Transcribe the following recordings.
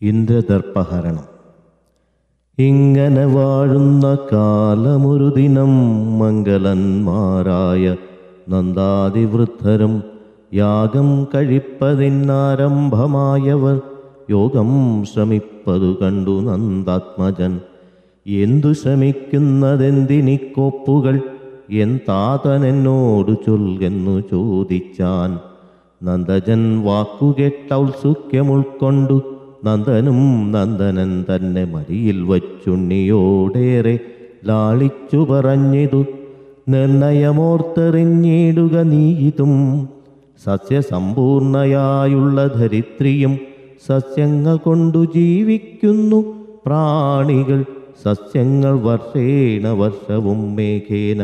ഇന്ദ്രദർപ്പഹരണം ഇങ്ങനെ വാഴുന്ന കാലമൊരു ദിനം മംഗളന്മാരായ നന്ദാതിവൃദ്ധരും യാഗം കഴിപ്പതിനാരംഭമായവർ യോഗം ശ്രമിപ്പതു കണ്ടു നന്ദാത്മജൻ എന്തു ശ്രമിക്കുന്നതെന്തിനിക്കോപ്പുകൾ എൻ താതൻ എന്നോട് ചൊൽകെന്നു ചോദിച്ചാൻ നന്ദജൻ വാക്കുകെട്ട ഔത്സുക്യമുൾക്കൊണ്ടു നന്ദനും നന്ദനൻ തന്നെ മടിയിൽ വച്ചുണ്ണിയോടേറെ ലാളിച്ചു പറഞ്ഞിതു നിർണയമോർത്തെറിഞ്ഞിടുക നീയിതും സസ്യസമ്പൂർണയായുള്ള ധരിത്രിയും സസ്യങ്ങൾ കൊണ്ടു ജീവിക്കുന്നു പ്രാണികൾ സസ്യങ്ങൾ വർഷേണ വർഷവും മേഘേന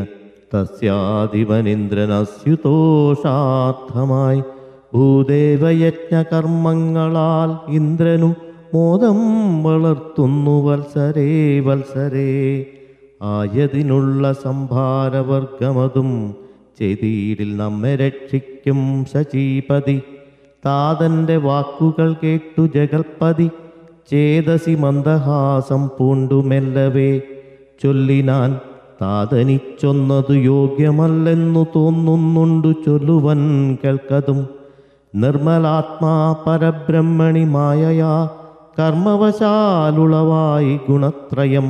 തസ്യാധിപനിന്ദ്രനസ്യുതോഷാർത്ഥമായി ഭൂദേവയജ്ഞ കർമ്മങ്ങളാൽ ഇന്ദ്രനു മോദം വളർത്തുന്നു വത്സരേ വത്സരേ ആയതിനുള്ള സംഭാരവർഗമതും ചെയ്തീടിൽ നമ്മെ രക്ഷിക്കും ശചീപതി താതന്റെ വാക്കുകൾ കേട്ടു ജഗൽപതി ചേതസി മന്ദഹാസം പൂണ്ടു മെല്ലവേ ചൊല്ലിനാൻ താതനിച്ചൊന്നതു യോഗ്യമല്ലെന്നു തോന്നുന്നുണ്ടു ചൊല്ലുവൻ കേൾക്കതും നിർമ്മലാത്മാ പരബ്രഹ്മണി മായയാ കർമ്മവശാലുളവായി ഗുണത്രയം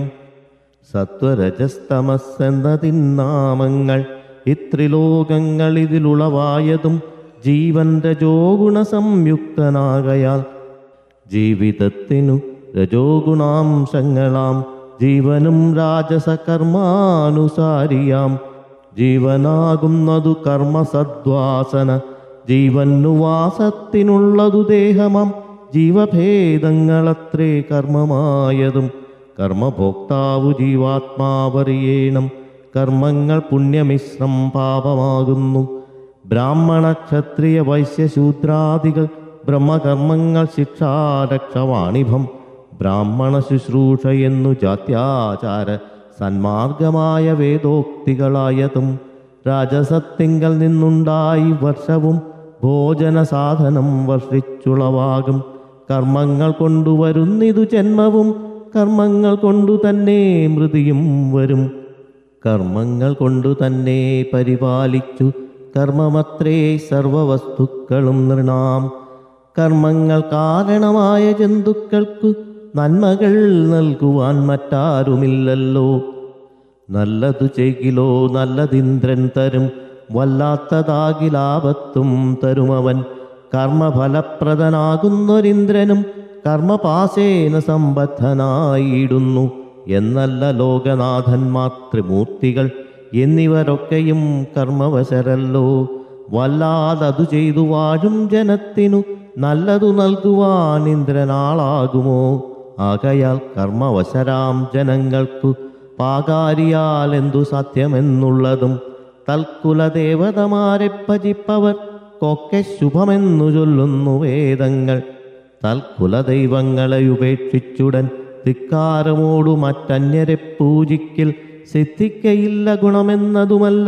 സത്വരജസ്തമസ്സെന്നതിന്നാമങ്ങൾ ഇത്രിലോകങ്ങൾ ഇതിലുളവായതും ജീവൻ രജോഗുണ സംയുക്തനാകയാൽ ജീവിതത്തിനു രജോഗുണാംശങ്ങളാം ജീവനും രാജസകർമാനുസാരിയാം ജീവനാകുന്നതു കർമ്മസദ്വാസന ജീവന്നു വാസത്തിനുള്ളതു ദേഹമാം ജീവഭേദങ്ങളത്രേ കർമ്മമായതും കർമ്മഭോക്താവു ജീവാത്മാവറിയേണം കർമ്മങ്ങൾ പുണ്യമിശ്രം പാപമാകുന്നു ബ്രാഹ്മണ ക്ഷത്രിയ വൈശ്യശൂദ്രാദികൾ ബ്രഹ്മകർമ്മങ്ങൾ ശിക്ഷാരക്ഷവാണിഭം ബ്രാഹ്മണ ശുശ്രൂഷ എന്നു ജാത്യാചാര സന്മാർഗമായ വേദോക്തികളായതും രാജസത്തിങ്കൽ നിന്നുണ്ടായി വർഷവും ഭോജന സാധനം വർഷിച്ചുളവാകും കർമ്മങ്ങൾ കൊണ്ടുവരുന്നിതു ജന്മവും കർമ്മങ്ങൾ കൊണ്ടു തന്നെ മൃതിയും വരും കർമ്മങ്ങൾ കൊണ്ടു തന്നെ പരിപാലിച്ചു കർമ്മമത്രേ സർവവസ്തുക്കളും നൃണാം കർമ്മങ്ങൾ കാരണമായ ജന്തുക്കൾക്കു നന്മകൾ നൽകുവാൻ മറ്റാരുമില്ലല്ലോ നല്ലതു ചെയ്കിലോ നല്ലതിന്ദ്രൻ തരും വല്ലാത്തതാകിലാപത്തും തരുമവൻ കർമ്മഫലപ്രദനാകുന്നൊരിന്ദ്രനും കർമ്മപാശേന സമ്പദ്ധനായിടുന്നു എന്നല്ല ലോകനാഥന്മാർ ത്രിമൂർത്തികൾ എന്നിവരൊക്കെയും കർമ്മവശരല്ലോ വല്ലാതതു ചെയ്തു വാഴും ജനത്തിനു നല്ലതു നൽകുവാൻ ഇന്ദ്രനാളാകുമോ ആകയാൽ കർമ്മവശരാം ജനങ്ങൾക്കു പാകാരിയാൽ എന്തു സത്യമെന്നുള്ളതും തൽക്കുലദേവതമാരെ ഭജിപ്പവർ കൊക്കെ ശുഭമെന്നു ചൊല്ലുന്നു വേദങ്ങൾ തൽക്കുലദൈവങ്ങളെ ഉപേക്ഷിച്ചുടൻ ധിക്കാരമോടു മറ്റന്യരെ പൂജിക്കിൽ സിദ്ധിക്കയില്ല ഗുണമെന്നതുമല്ല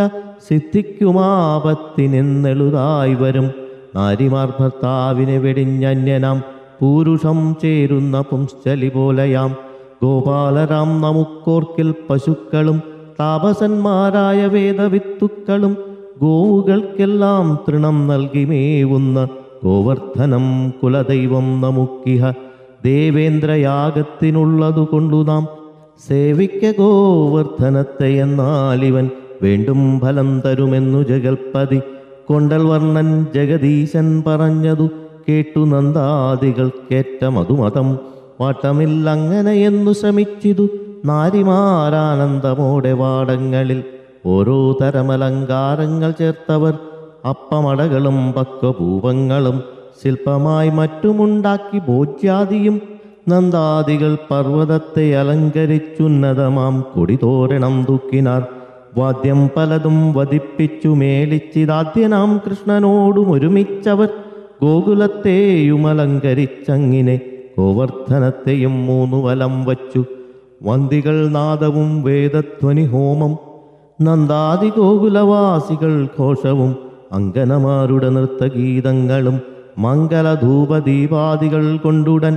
സിദ്ധിക്കുമാപത്തിനെന്നെളുതായി വരും നാരിമാർ ഭർത്താവിനെ വെടിഞ്ഞന്യനാം പൂരുഷം ചേരുന്ന പുംശ്ചലി പോലെയാം ഗോപാലരാം നമുക്കോർക്കിൽ പശുക്കളും താപസന്മാരായ വേദവിത്തുക്കളും ഗോവുകൾക്കെല്ലാം തൃണം നൽകി മേവുന്ന ഗോവർദ്ധനം കുലദൈവം നമുക്കിഹ ദേവേന്ദ്രയാഗത്തിനുള്ളതു കൊണ്ടു നാം സേവിക്ക ഗോവർദ്ധനത്തെ എന്നാൽ ഇവൻ വീണ്ടും ഫലം തരുമെന്നു ജഗൽപതി കൊണ്ടൽ വർണ്ണൻ ജഗദീശൻ പറഞ്ഞതു കേട്ടു നന്ദാദികൾക്കേറ്റ മധുമതം വാട്ടമില്ലങ്ങനെയെന്നു ശ്രമിച്ചിതു നാരിമാരാനന്ദമോടെ വാടങ്ങളിൽ ഓരോ തരമലങ്കാരങ്ങൾ ചേർത്തവർ അപ്പമടകളും പക്വപൂപങ്ങളും ശില്പമായി മറ്റുമുണ്ടാക്കി ഭോജ്യാദിയും നന്ദാദികൾ പർവ്വതത്തെ അലങ്കരിച്ചുന്നതമാം കൊടിതോരണം തൂക്കിനാർ വാദ്യം പലതും വധിപ്പിച്ചു മേളിച്ചിതാദ്യനാം കൃഷ്ണനോടും ഒരുമിച്ചവർ ഗോകുലത്തെയും അലങ്കരിച്ചങ്ങിനെ ഗോവർദ്ധനത്തെയും മൂന്നു വലം വച്ചു വന്തികൾ നാദവും വേദധ്വനി ഹോമം നന്ദാദി ഗോകുലവാസികൾ ഘോഷവും അങ്കനമാരുടെ നൃത്തഗീതങ്ങളും മംഗളധൂപദീപാദികൾ കൊണ്ടുടൻ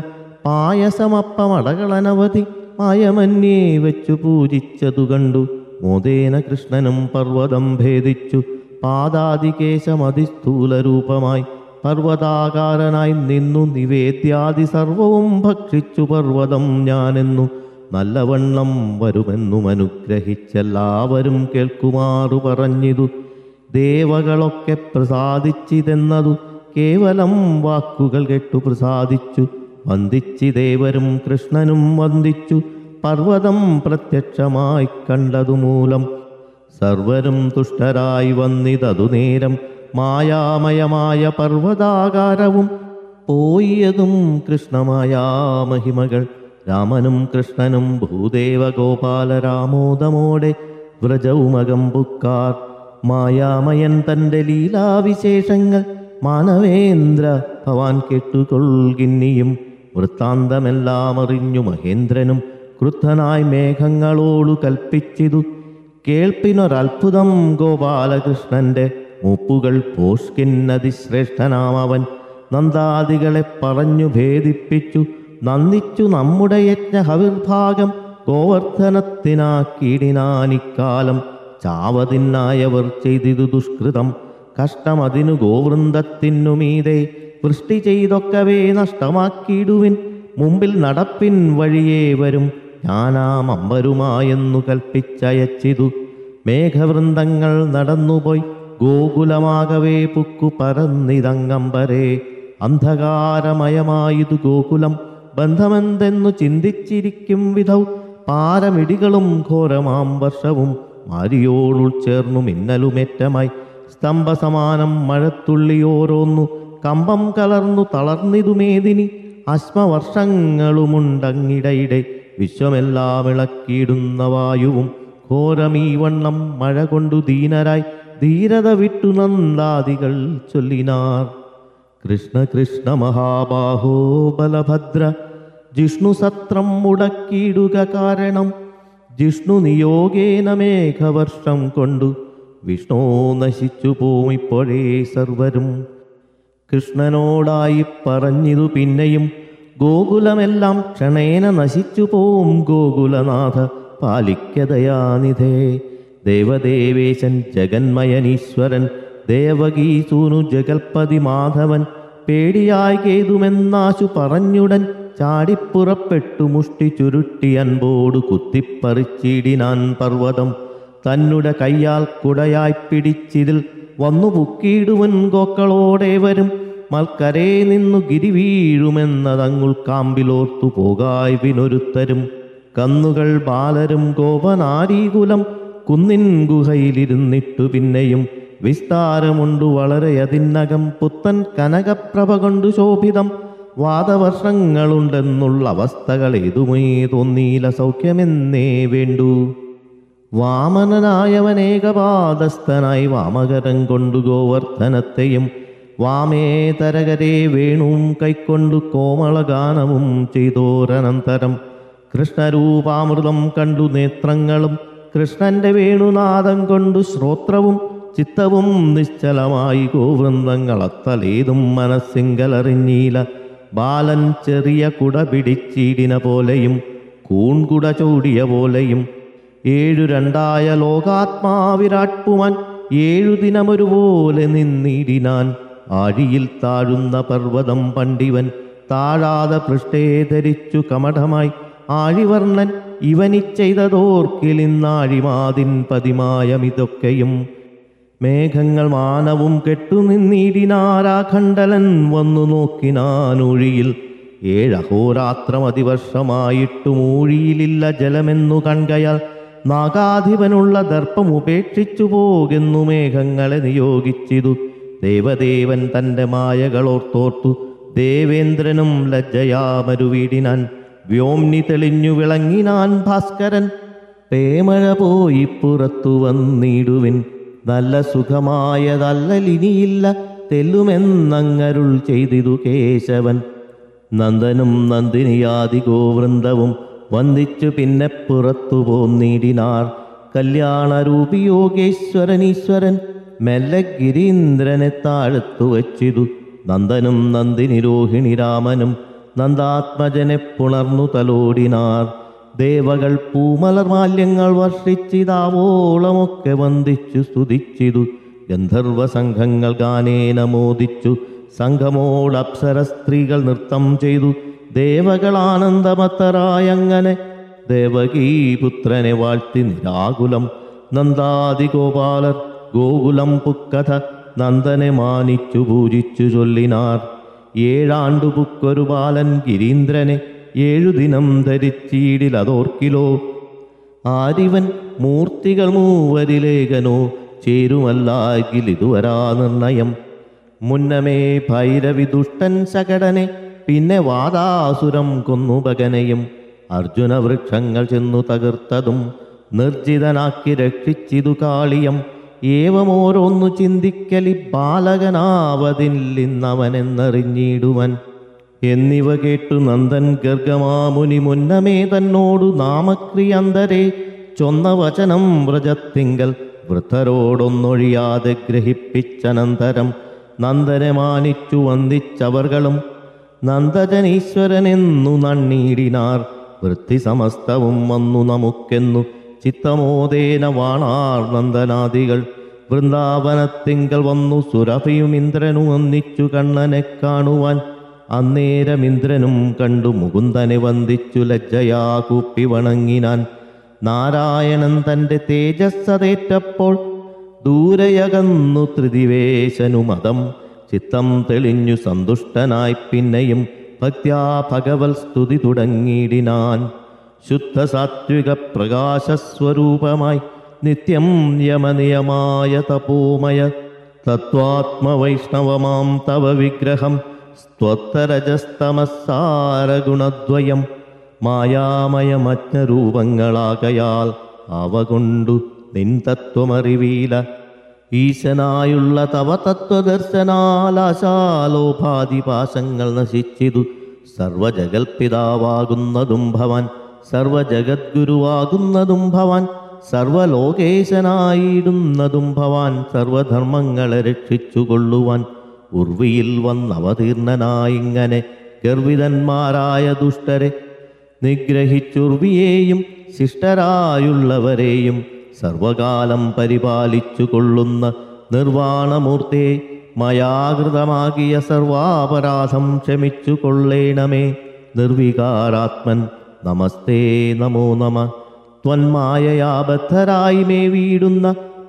പായസമപ്പമടകളനവധി മായമന്യേ വെച്ചു പൂജിച്ചതു കണ്ടു മോദേന കൃഷ്ണനും പർവ്വതം ഭേദിച്ചു പാദാതികേശമതിസ്ഥൂല രൂപമായി പർവ്വതാകാരനായി നിന്നു നിവേദ്യാദി സർവവും ഭക്ഷിച്ചു പർവ്വതം ഞാനെന്നു നല്ലവണ്ണം വരുമെന്നും അനുഗ്രഹിച്ചെല്ലാവരും കേൾക്കുമാറു പറഞ്ഞിതു ദേവകളൊക്കെ പ്രസാദിച്ചിതെന്നതു കേവലം വാക്കുകൾ കേട്ടു പ്രസാദിച്ചു വന്ദിച്ചി ദേവരും കൃഷ്ണനും വന്ദിച്ചു പർവ്വതം പ്രത്യക്ഷമായി കണ്ടതു മൂലം സർവരും തുഷ്ടരായി വന്നിതതു നേരം മായാമയമായ പർവ്വതാകാരവും പോയതും കൃഷ്ണമായ മഹിമകൾ രാമനും കൃഷ്ണനും ഭൂദേവ ഗോപാല രാമോദമോടെ വ്രജവുമകം പുക്കാർ മായാമയൻ തൻ്റെ ലീലാവിശേഷങ്ങൾ മാനവേന്ദ്ര ഭവാൻ കേട്ടുകൊൾകിന്നിയും വൃത്താന്തമെല്ലാം അറിഞ്ഞു മഹേന്ദ്രനും ക്രുദ്ധനായി മേഘങ്ങളോടു കൽപ്പിച്ചിതു കേൾപ്പിനൊരത്ഭുതം ഗോപാലകൃഷ്ണന്റെ മൂപ്പുകൾ പോഷ്കിന്നതിശ്രേഷ്ഠനാം അവൻ നന്ദാദികളെ പറഞ്ഞു ഭേദിപ്പിച്ചു നന്ദിച്ചു നമ്മുടെ യജ്ഞഹവിർഭാഗം ഗോവർദ്ധനത്തിനാക്കിയിടിനാനിക്കാലം ചാവതിനായവർ ചെയ്തിതു ദുഷ്കൃതം കഷ്ടമതിനു ഗോവൃന്ദത്തിനു മീതെ വൃഷ്ടി ചെയ്തൊക്കവേ നഷ്ടമാക്കിയിടുവിൻ മുമ്പിൽ നടപ്പിൻ വഴിയേ വരും ഞാനാം അമ്പരുമായെന്നു കൽപ്പിച്ചയച്ചിതു മേഘവൃന്ദങ്ങൾ നടന്നുപോയി ഗോകുലമാകവേ പുക്കു പറന്നിതങ്ങമ്പരേ അന്ധകാരമയമായതു ഗോകുലം ബന്ധമെന്തെന്നു ചിന്തിച്ചിരിക്കും വിധൗ പാരമിടികളും ഘോരമാം വർഷവും മാരിയോടുൾ ചേർന്നു മിന്നലുമേറ്റമായി സ്തംഭസമാനം മഴത്തുള്ളിയോരോന്നു കമ്പം കലർന്നു തളർന്നിതുമേദിനി അശ്മവർഷങ്ങളുമുണ്ടങ്ങിടയിടെ വിശ്വമെല്ലാം ഇളക്കിയിടുന്ന വായുവും ഘോരമീ വണ്ണം മഴ കൊണ്ടു ദീനരായി ധീരത വിട്ടു നന്ദാദികൾ ചൊല്ലിനാർ കൃഷ്ണ കൃഷ്ണ മഹാബാഹോ ബലഭദ്ര ജിഷ്ണു സത്രം മുടക്കിയിടുക കാരണം ജിഷ്ണു നിയോഗേന മേഘവർഷം കൊണ്ടു വിഷ്ണു നശിച്ചു പോമിപ്പോഴേ സർവരും കൃഷ്ണനോടായി പറഞ്ഞിതു പിന്നെയും ഗോകുലമെല്ലാം ക്ഷണേന നശിച്ചു പോവും ഗോകുലനാഥ പാലിക്കതയാനിധേ ദേവദേവേശൻ ജഗന്മയനീശ്വരൻ ദേവകീസൂനു ജഗൽപതി മാധവൻ പേടിയായി കേതുമെന്നാശു പറഞ്ഞുടൻ ചാടിപ്പുറപ്പെട്ടു മുഷ്ടി ചുരുട്ടി അൻപോടു കുത്തിപ്പറിച്ചിടിനാൻ പർവ്വതം തന്നുടെ കയ്യാൽ കുടയായി പിടിച്ചിതിൽ വന്നു പുക്കിയിടുവൻ ഗോക്കളോടെ വരും മൽക്കരേ നിന്നു ഗിരി വീഴുമെന്നതങ്ങുൾ കാമ്പിലോർത്തു പോകായ് വിനൊരുത്തരും കന്നുകൾ ബാലരും ഗോപനാരീകുലം കുന്നിൻ ഗുഹയിലിരുന്നിട്ടു പിന്നെയും വിസ്താരമുണ്ടു വളരെയതിനകം പുത്തൻ കനകപ്രഭ കൊണ്ടു ശോഭിതം വാദവർഷങ്ങളുണ്ടെന്നുള്ള അവസ്ഥകൾ ഏതുമേ തോന്നീല സൗഖ്യമെന്നേ വേണ്ടു വാമനനായവനേകപാദസ്ഥനായി വാമകരം കൊണ്ടു ഗോവർദ്ധനത്തെയും വാമേ തരകരെ വേണുവും കൈക്കൊണ്ടു കോമളഗാനവും ചെയ്തോരനന്തരം കൃഷ്ണരൂപാമൃതം കണ്ടു നേത്രങ്ങളും കൃഷ്ണന്റെ വേണുനാദം കൊണ്ടു ശ്രോത്രവും ചിത്തവും നിശ്ചലമായി ഗോവൃന്ദങ്ങളത്തലേതും മനസ്സിങ്കലറിഞ്ഞീല ബാലൻ ചെറിയ കുട പിടിച്ചീടിന പോലെയും കൂൺകുട ചൂടിയ പോലെയും ഏഴു രണ്ടായ ലോകാത്മാവിരാട്പുമാൻ ഏഴു ദിനമൊരുപോലെ നിന്നിടിനാൻ ആഴിയിൽ താഴുന്ന പർവ്വതം പണ്ടിവൻ താഴാതെ പൃഷ്ഠേ ധരിച്ചു കമഠമായി ആഴിവർണ്ണൻ ഇവനിച്ചെയ്തതോർക്കിലിന്നാഴിമാതിൻ പതിമായമിതൊക്കെയും മേഘങ്ങൾ മാനവും കെട്ടുനിന്നിടിനാരാഖണ്ഡലൻ വന്നു നോക്കിനാനൊഴിയിൽ ഏഴഹോരാത്രം അതിവർഷമായിട്ടു മൂഴിയിലില്ല ജലമെന്നു കൺകയാൽ നാഗാധിപനുള്ള ദർപ്പം ഉപേക്ഷിച്ചു പോകെന്നു മേഘങ്ങളെ നിയോഗിച്ചിതു ദേവദേവൻ തൻ്റെ മായകളോർത്തോർത്തു ദേവേന്ദ്രനും ലജ്ജയാമരുവീടിനാൻ വ്യോംനി തെളിഞ്ഞു വിളങ്ങിനാൻ ഭാസ്കരൻ പേമഴ പോയി പുറത്തു വന്നിടുവിൻ നല്ല സുഖമായതല്ലിനിയില്ല തെല്ലുമെന്നങ്ങരുൾ ചെയ്തിതു കേശവൻ നന്ദനും നന്ദിനിയാദി ഗോവൃന്ദവും വന്ദിച്ചു പിന്നെ പുറത്തു പോന്നിടിനാർ കല്യാണരൂപി യോഗേശ്വരനീശ്വരൻ മെല്ലെ ഗിരീന്ദ്രനെ താഴ്ത്തു വച്ചിതു നന്ദനും നന്ദിനി രോഹിണി രാമനും നന്ദാത്മജനെ പുണർന്നു തലോടിനാർ ദേവകൾ പൂമലർ മാല്യങ്ങൾ വർഷിച്ചിതാവോളമൊക്കെ വന്ദിച്ചു സ്തുതിച്ചിതു ഗന്ധർവ സംഘങ്ങൾ ഗാനേന മോദിച്ചു സംഘമോട് അപ്സര സ്ത്രീകൾ നൃത്തം ചെയ്തു ദേവകൾ ആനന്ദമത്തരായങ്ങനെ ദേവകീപുത്രനെ വാഴ്ത്തി നിരാകുലം നന്ദാദിഗോപാലർ ഗോകുലം പുക്കഥ നന്ദനെ മാനിച്ചു പൂജിച്ചു ചൊല്ലിനാർ ഏഴാണ്ടു പുക്കൊരു ബാലൻ ഗിരീന്ദ്രനെ ഏഴു ദിനം ധരിച്ചീടിലതോർക്കിലോ ആരിവൻ മൂർത്തികൾ മൂവരിലേഖനോ ചേരുമല്ലാകിൽ ഇതുവരാ നിർണയം മുന്നമേ ഭൈരവി ദുഷ്ടൻ ശകടനെ പിന്നെ വാദാസുരം കൊന്നു ഭഗനയും അർജുന വൃക്ഷങ്ങൾ ചെന്നു തകർത്തതും നിർജിതനാക്കി രക്ഷിച്ചിതു കാളിയം ഏവമോരോന്നു ചിന്തിക്കലി ബാലകനാവതില്ലിന്നവനെന്നറിഞ്ഞിടുവൻ എന്നിവ കേട്ടു നന്ദൻ ഗർഗമാമുനി മുന്നമേ തന്നോടു നാമക്രിയന്തരെ ചൊന്ന വചനം വ്രജത്തിങ്കൽ വൃദ്ധരോടൊന്നൊഴിയാതെ ഗ്രഹിപ്പിച്ചനന്തരം നന്ദനെ മാനിച്ചു വന്ദിച്ചവർകളും നന്ദജനീശ്വരനെന്നു നണ്ണീടിനാർ വൃത്തി സമസ്തവും വന്നു നമുക്കെന്നു ചിത്തമോദേന വാണാർ നന്ദനാദികൾ വൃന്ദാവനത്തിങ്കൽ വന്നു സുരഭിയും ഇന്ദ്രനും ഒന്നിച്ചു കണ്ണനെ കാണുവാൻ അന്നേരം ഇന്ദ്രനും കണ്ടു മുകുന്ദനെ വന്ദിച്ചു ലജ്ജയാ കൂപ്പി വണങ്ങിനാൻ നാരായണൻ തൻ്റെ തേജസ്സതേറ്റപ്പോൾ ദൂരയകന്നു ത്രിദിവേശനു മതം ചിത്തം തെളിഞ്ഞു സന്തുഷ്ടനായി പിന്നെയും ഭക്ത്യാ ഭഗവത് സ്തുതി തുടങ്ങിയിടിനാൻ ശുദ്ധ സാത്വിക പ്രകാശസ്വരൂപമായി നിത്യം യമനിയമായ തപോമയ തത്വാത്മവൈഷ്ണവമാം തവ വിഗ്രഹം സ്ത്വത്തരജസ്തമസാരഗുണദ്വയം മായാമയമജ്ഞരൂപങ്ങളാകയാൽ അവ കൊണ്ടു നിൻ തത്വമറിവീല ഈശനായുള്ള തവ തത്വദർശനാലാശാലോഭാതിപാശങ്ങൾ നശിച്ചിതു സർവജഗൽപിതാവാകുന്നതും ഭവാൻ സർവജഗദ്ഗുരുവാകുന്നതും ഭവാൻ സർവലോകേശനായിടുന്നതും ഭവാൻ സർവധർമ്മങ്ങളെ രക്ഷിച്ചുകൊള്ളുവാൻ ഉർവിയിൽ വന്നവതീർണനായിങ്ങനെ ഗർവിതന്മാരായ ദുഷ്ടരെ നിഗ്രഹിച്ചുർവിയെയും ശിഷ്ടരായുള്ളവരെയും സർവകാലം പരിപാലിച്ചു കൊള്ളുന്ന നിർവാണമൂർത്തെ മയാകൃതമാകിയ സർവാപരാധം ക്ഷമിച്ചു കൊള്ളേണമേ നിർവികാരാത്മൻ നമസ്തേ നമോ നമ ത്വന്മായയാബദ്ധരായി മേ വീടുന്ന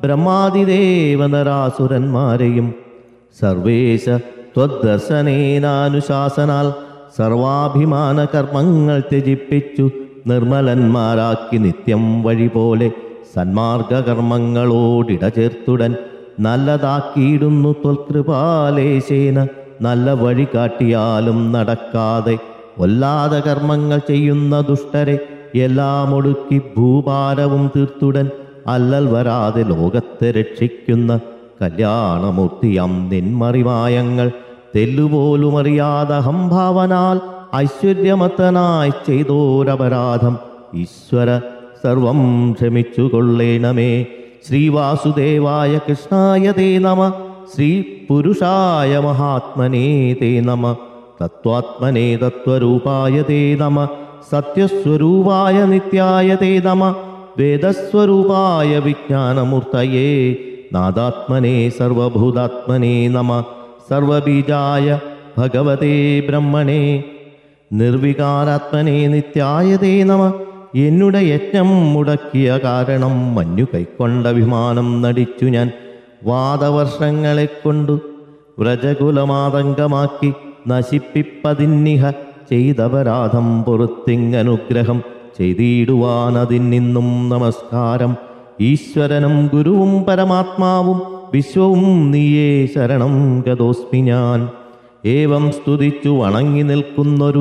ബ്രഹ്മാതിദേവനരാസുരന്മാരെയും സർവേശ ത്വദ്ദർശനേനാനുശാസനാൽ സർവാഭിമാന കർമ്മങ്ങൾ ത്യജിപ്പിച്ചു നിർമ്മലന്മാരാക്കി നിത്യം വഴി പോലെ സന്മാർഗകർമ്മങ്ങളോടിട ചേർത്തുടൻ നല്ലതാക്കിയിടുന്നു ത്വൽകൃപാലേശേന നല്ല വഴി കാട്ടിയാലും നടക്കാതെ വല്ലാത കർമ്മങ്ങൾ ചെയ്യുന്ന ദുഷ്ടരെ എല്ലാം ഒടുക്കി ഭൂഭാരവും തീർത്തുടൻ അല്ലൽ വരാതെ ലോകത്തെ രക്ഷിക്കുന്ന കല്യാണമൂർത്തിയം നിന്മറിവായങ്ങൾ തെല്ലുപോലുമറിയാതെ ഹംഭാവനാൽ ഐശ്വര്യമത്തനായി ചെയ്തോരപരാധം ഈശ്വര സർവം ക്ഷമിച്ചു കൊള്ളേണമേ ശ്രീവാസുദേവായ കൃഷ്ണായ തേ നമ ശ്രീ പുരുഷായ മഹാത്മനേ തേ നമ തത്വാത്മനേ തത്വരൂപായ തേ നമ സത്യസ്വരൂപായ നിത്യായ തേ നമ വേദസ്വരൂപായ വിജ്ഞാനമൂർത്തയേ നാദാത്മനേ സർവഭൂതാത്മനേ നമ സർവബീജായ ഭഗവതേ ബ്രഹ്മണേ നിർവികാരാത്മനേ നിത്യായതേ നമ എന്നുടെ യജ്ഞം മുടക്കിയ കാരണം മഞ്ഞു കൈക്കൊണ്ട വിമാനം നടിച്ചു ഞാൻ വാദവർഷങ്ങളെ കൊണ്ടു വ്രജകുലമാതങ്കമാക്കി നശിപ്പിപ്പതിന്നിഹ ചെയ്തപരാധം പൊറുത്തിങ്ങനുഗ്രഹം ചെയ്തിടുവാനതിന്നിന്നും നമസ്കാരം ഈശ്വരനും ഗുരുവും പരമാത്മാവും വിശ്വവും നീയേ ശരണം ഗതോസ്മി ഞാൻ ഏവം സ്തുതിച്ചു വണങ്ങി നിൽക്കുന്നൊരു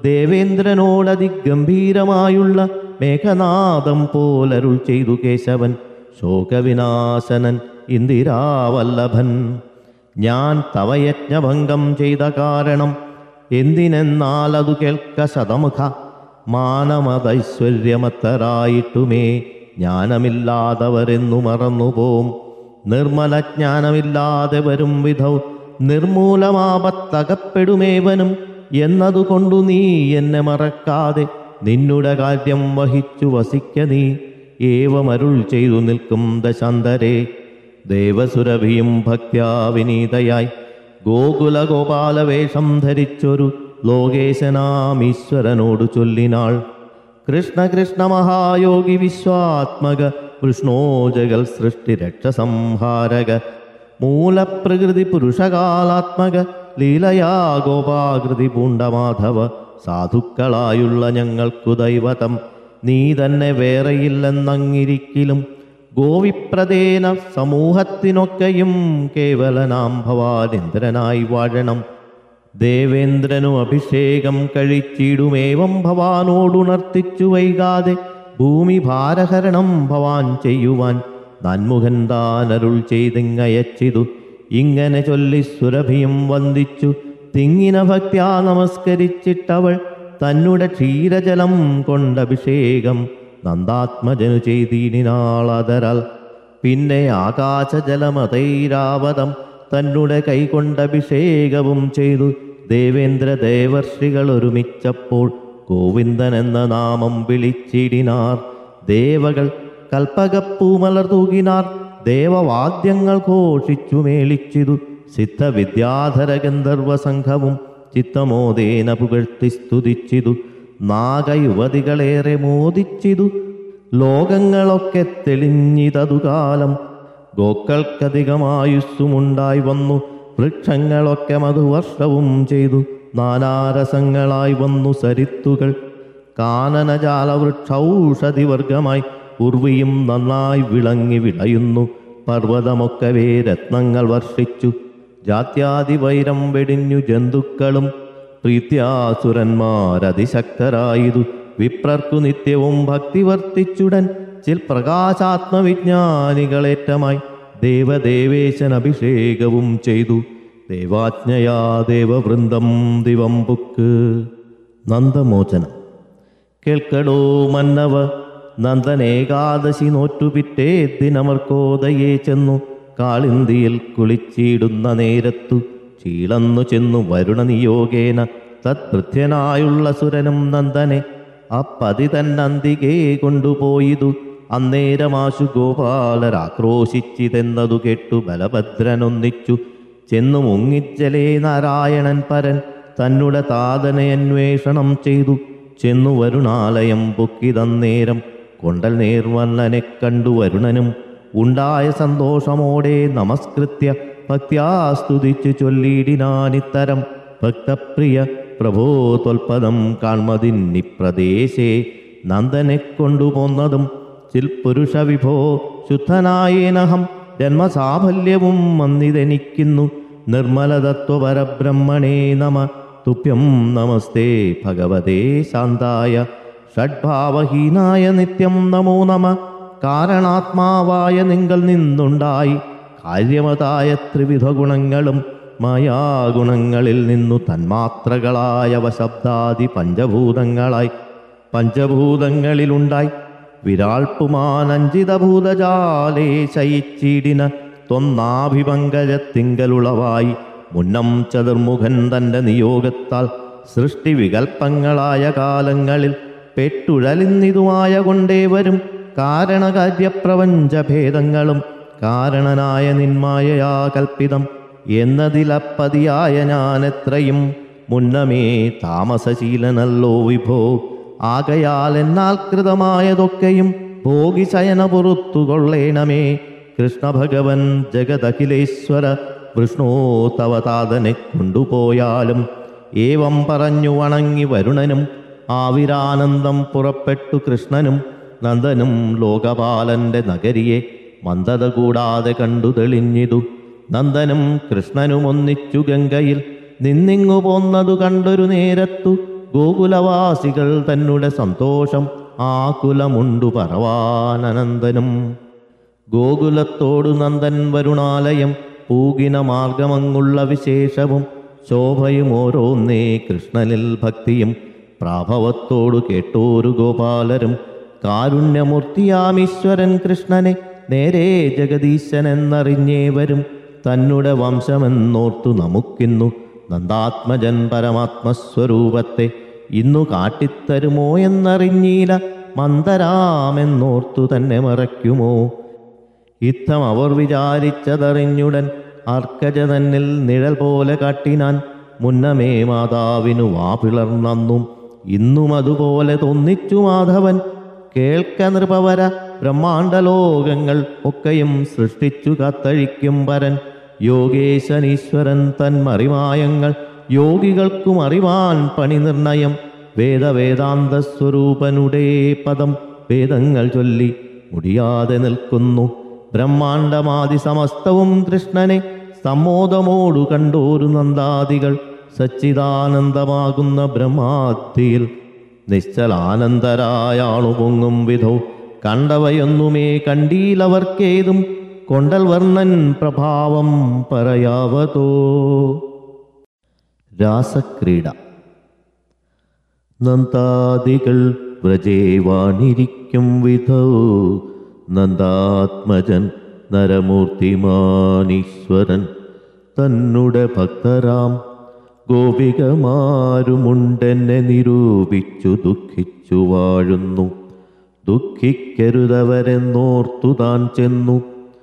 ദേവേന്ദ്രനോടതിഗംഭീരമായുള്ള മേഘനാദം പോലരുൾ ചെയ്തു കേശവൻ ശോകവിനാശനൻ ഇന്ദിരാവല്ലഭൻ ഞാൻ തവയജ്ഞഭംഗം ചെയ്ത കാരണം എന്തിനെന്നാൽ അതു കേൾക്ക ശതമുഖ മാനമതൈശ്വര്യമത്തരായിട്ടുമേ ജ്ഞാനമില്ലാതവരെന്നു മറന്നുപോം നിർമ്മല ജ്ഞാനമില്ലാതെ വരും വിധൗ നിർമൂലമാപത്തകപ്പെടുമേവനും എന്നതുകൊണ്ടു നീ എന്നെ മറക്കാതെ നിന്നുടെ കാര്യം വഹിച്ചു വസിക്ക നീ ഏവമരുൾ ചെയ്തു നിൽക്കും ദശാന്തരേ ദേവസുരഭിയും ഭക്ത്യാ വിനീതയായി ഗോകുല ഗോപാലവേഷം ധരിച്ചൊരു ലോകേശനാമീശ്വരനോട് ചൊല്ലിനാൾ കൃഷ്ണ കൃഷ്ണ മഹായോഗി വിശ്വാത്മക കൃഷ്ണോ ജഗൽ സൃഷ്ടി രക്ഷസംഹാരക മൂലപ്രകൃതി പുരുഷകാലാത്മക ലീലയാ ഗോപാകൃതി പൂണ്ടമാധവ സാധുക്കളായുള്ള ഞങ്ങൾക്കു ദൈവതം നീ തന്നെ വേറെയില്ലെന്നങ്ങിരിക്കിലും ഗോവിപ്രദേന സമൂഹത്തിനൊക്കെയും കേവലനാം ഭവാനിന്ദ്രനായി വാഴണം ദേവേന്ദ്രനു അഭിഷേകം കഴിച്ചിടുമേവം ഭവാനോടുണർത്തിച്ചു വൈകാതെ ഭൂമി ഭാരഹരണം ഭവാൻ ചെയ്യുവാൻ നന്മുഖൻ താനരുൾ ചെയ്തിങ്ങയച്ചിതു ഇങ്ങനെ ചൊല്ലി സുരഭിയും വന്ദിച്ചു തിങ്ങിന ഭക്ത്യാ നമസ്കരിച്ചിട്ടവൾ തന്നെ ക്ഷീരജലം കൊണ്ടഭിഷേകം നന്ദാത്മജനു ചെയ്തീനിനാളതരാൽ പിന്നെ ആകാശജലമതൈരാവതം തന്നെ കൈകൊണ്ടഭിഷേകവും ചെയ്തു ദേവേന്ദ്ര ദേവർഷികൾ ഒരുമിച്ചപ്പോൾ ഗോവിന്ദൻ എന്ന നാമം വിളിച്ചിടിനാർ ദേവകൾ കൽപ്പകപ്പൂമലർ തൂകിനാർ ദേവവാദ്യങ്ങൾ ഘോഷിച്ചു മേളിച്ചിതു സിദ്ധവിദ്യാധര ഗന്ധർവ സംഘവും ചിത്തമോദേന പുകഴ്ത്തി സ്തുതിച്ചിതു നാഗയുവതികളേറെ മോദിച്ചിതു ലോകങ്ങളൊക്കെ തെളിഞ്ഞിതതു കാലം ഗോക്കൾക്കധികമായുസ്സുമുണ്ടായി വന്നു വൃക്ഷങ്ങളൊക്കെ മധുവർഷവും ചെയ്തു നാനാരസങ്ങളായി വന്നു സരിത്തുകൾ കാനനജാലവൃക്ഷൗഷധിവർഗമായി ഉർവിയും നന്നായി വിളങ്ങി വിളയുന്നു പർവ്വതമൊക്കവേ രത്നങ്ങൾ വർഷിച്ചു ജാത്യാതി വൈരം വെടിഞ്ഞു ജന്തുക്കളും പ്രീത്യാസുരന്മാരതിശക്തരായതു വിപ്രർക്കു നിത്യവും ഭക്തി വർത്തിച്ചുടൻ ചിൽ പ്രകാശാത്മവിജ്ഞാനികളേറ്റമായി ദേവദേവേശൻ അഭിഷേകവും ചെയ്തു ദേവാജ്ഞയാ ദേവവൃന്ദം ദിവം പുക്ക് നന്ദമോചനം കേൾക്കടോ മന്നവ നന്ദനേകാദശി നോറ്റുപിറ്റേ ദിനമർക്കോദയെ ചെന്നു കാളിന്തിയിൽ കുളിച്ചിടുന്ന നേരത്തു ചീളന്നു ചെന്നു വരുണ നിയോഗേന തത്പൃഥ്യനായുള്ള സുരനും നന്ദനെ അപ്പതി തന്നന്തികേ കൊണ്ടുപോയിതു അന്നേരമാശു ഗോപാലരാക്രോശിച്ചിതെന്നതു കേട്ടു ബലഭദ്രനൊന്നിച്ചു ചെന്നു മുങ്ങിച്ചലേ നാരായണൻ പരൻ തന്നുടെ താതനെ അന്വേഷണം ചെയ്തു ചെന്നു വരുണാലയം പൊക്കിതന്നേരം കൊണ്ടൽ നേർവന്നനെ കണ്ടു വരുണനും ഉണ്ടായ സന്തോഷമോടെ നമസ്കൃത്യ ഭക്ത്യാ സ്തുതിച്ചു ചൊല്ലിയിടിനാനിത്തരം ഭക്തപ്രിയ പ്രഭോ ത്വൽപദം കാൺമതിന്നിപ്രദേശേ നന്ദനെ കൊണ്ടുപോന്നതും ചിൽപുരുഷ വിഭോ ശുദ്ധനായേനഹം ജന്മസാഫല്യവും വന്നിതെനിക്കുന്നു നിർമ്മലതത്വപരബ്രഹ്മണേ നമ തുഭ്യം നമസ്തേ ഭഗവതേ ശാന്തായ ഷഡ്ഭാവഹീനായ നിത്യം നമോ നമ കാരണാത്മാവായ നിങ്ങൾ നിന്നുണ്ടായി കാര്യമതായ ത്രിവിധ ഗുണങ്ങളും മായാഗുണങ്ങളിൽ നിന്നു തന്മാത്രകളായ വശബ്ദാദി പഞ്ചഭൂതങ്ങളായി പഞ്ചഭൂതങ്ങളിലുണ്ടായി വിരാൾപ്പുമാനഞ്ചിതഭൂതജാലേ ശയിച്ചിടിന ത്വന്നാഭിപങ്കജത്തിങ്കലുളവായി മുന്നം ചതുർമുഖൻ തൻ്റെ നിയോഗത്താൽ സൃഷ്ടി വികൽപ്പങ്ങളായ കാലങ്ങളിൽ പെട്ടുഴലിന്നിതുമായ കൊണ്ടേ വരും കാരണകാര്യപ്രപഞ്ചഭേദങ്ങളും കാരണനായ നിന്മായയാ കൽപ്പിതം എന്നതിലപ്പതിയായ ഞാനെത്രയും മുന്നമേ താമസശീലനല്ലോ വിഭോ ആകയാൽ എന്നാൽ കൃതമായതൊക്കെയും ഭോഗിശയന പുറത്തുകൊള്ളേണമേ കൃഷ്ണഭഗവൻ ജഗദഖിലേശ്വര വിഷ്ണോ തവ താതനെ കൊണ്ടുപോയാലും ഏവം പറഞ്ഞു വണങ്ങി വരുണനും ആവിരാനന്ദം പുറപ്പെട്ടു കൃഷ്ണനും നന്ദനും ലോകപാലന്റെ നഗരിയെ മന്ദത കൂടാതെ കണ്ടു തെളിഞ്ഞിതു നന്ദനും കൃഷ്ണനും ഒന്നിച്ചു ഗംഗയിൽ നിന്നിങ്ങു പോന്നതു കണ്ടൊരു നേരത്തു ഗോകുലവാസികൾ തന്നെ സന്തോഷം ആകുലമുണ്ടു പറവാനനന്ദനും ഗോകുലത്തോടു നന്ദൻ വരുണാലയം പൂകിന മാർഗമങ്ങുള്ള വിശേഷവും ശോഭയും ഓരോന്നേ കൃഷ്ണനിൽ ഭക്തിയും പ്രാഭവത്തോടു കേട്ടോരു ഗോപാലരും കാരുണ്യമൂർത്തിയാമീശ്വരൻ കൃഷ്ണനെ നേരെ ജഗദീശൻ എന്നറിഞ്ഞേവരും തന്നെ വംശമെന്നോർത്തു നമുക്കിന്നു നന്ദാത്മജൻ പരമാത്മസ്വരൂപത്തെ ഇന്നു കാട്ടിത്തരുമോ എന്നറിഞ്ഞീല മന്ദരാമെന്നോർത്തു തന്നെ മറയ്ക്കുമോ ഇത്തം അവർ വിചാരിച്ചതറിഞ്ഞുടൻ അർക്കജ തന്നിൽ നിഴൽ പോലെ കാട്ടിനാൻ മുന്നമേ മാതാവിനു വാ പിളർന്നു ഇന്നും അതുപോലെ തോന്നിച്ചു മാധവൻ കേൾക്ക നൃപവര ബ്രഹ്മാണ്ടലോകങ്ങൾ ഒക്കെയും സൃഷ്ടിച്ചു കത്തഴിക്കും പരൻ യോഗേശനീശ്വരൻ തന്മറിമായങ്ങൾ യോഗികൾക്കും അറിവാൻ പണി നിർണയം വേദവേദാന്ത സ്വരൂപനുടെ പദം വേദങ്ങൾ ചൊല്ലി മുടിയാതെ നിൽക്കുന്നു ബ്രഹ്മാണ്ടമാതി സമസ്തവും കൃഷ്ണനെ സമ്മോദമോടു കണ്ടോരു നന്ദാദികൾ സച്ചിദാനന്ദമാകുന്ന ബ്രഹ്മാദ്ധിയിൽ നിശ്ചലാനന്ദരായാണു പൊങ്ങും വിധോ കണ്ടവയൊന്നുമേ കണ്ടീലവർക്കേതും കൊണ്ടൽ വർണ്ണൻ പ്രഭാവം പറയാവതോ രാസക്രീഡ നന്ദാദികൾ വ്രജേവാണിരിക്കും വിധോ നന്ദാത്മജൻ നരമൂർത്തിമാനീശ്വരൻ തന്നുടെ ഭക്തരാം ഗോപികമാരുമുണ്ടെന്നെ നിരൂപിച്ചു ദുഃഖിച്ചു വാഴുന്നു ദുഃഖിക്കരുതവരെന്നോർത്തു താൻ ചെന്നു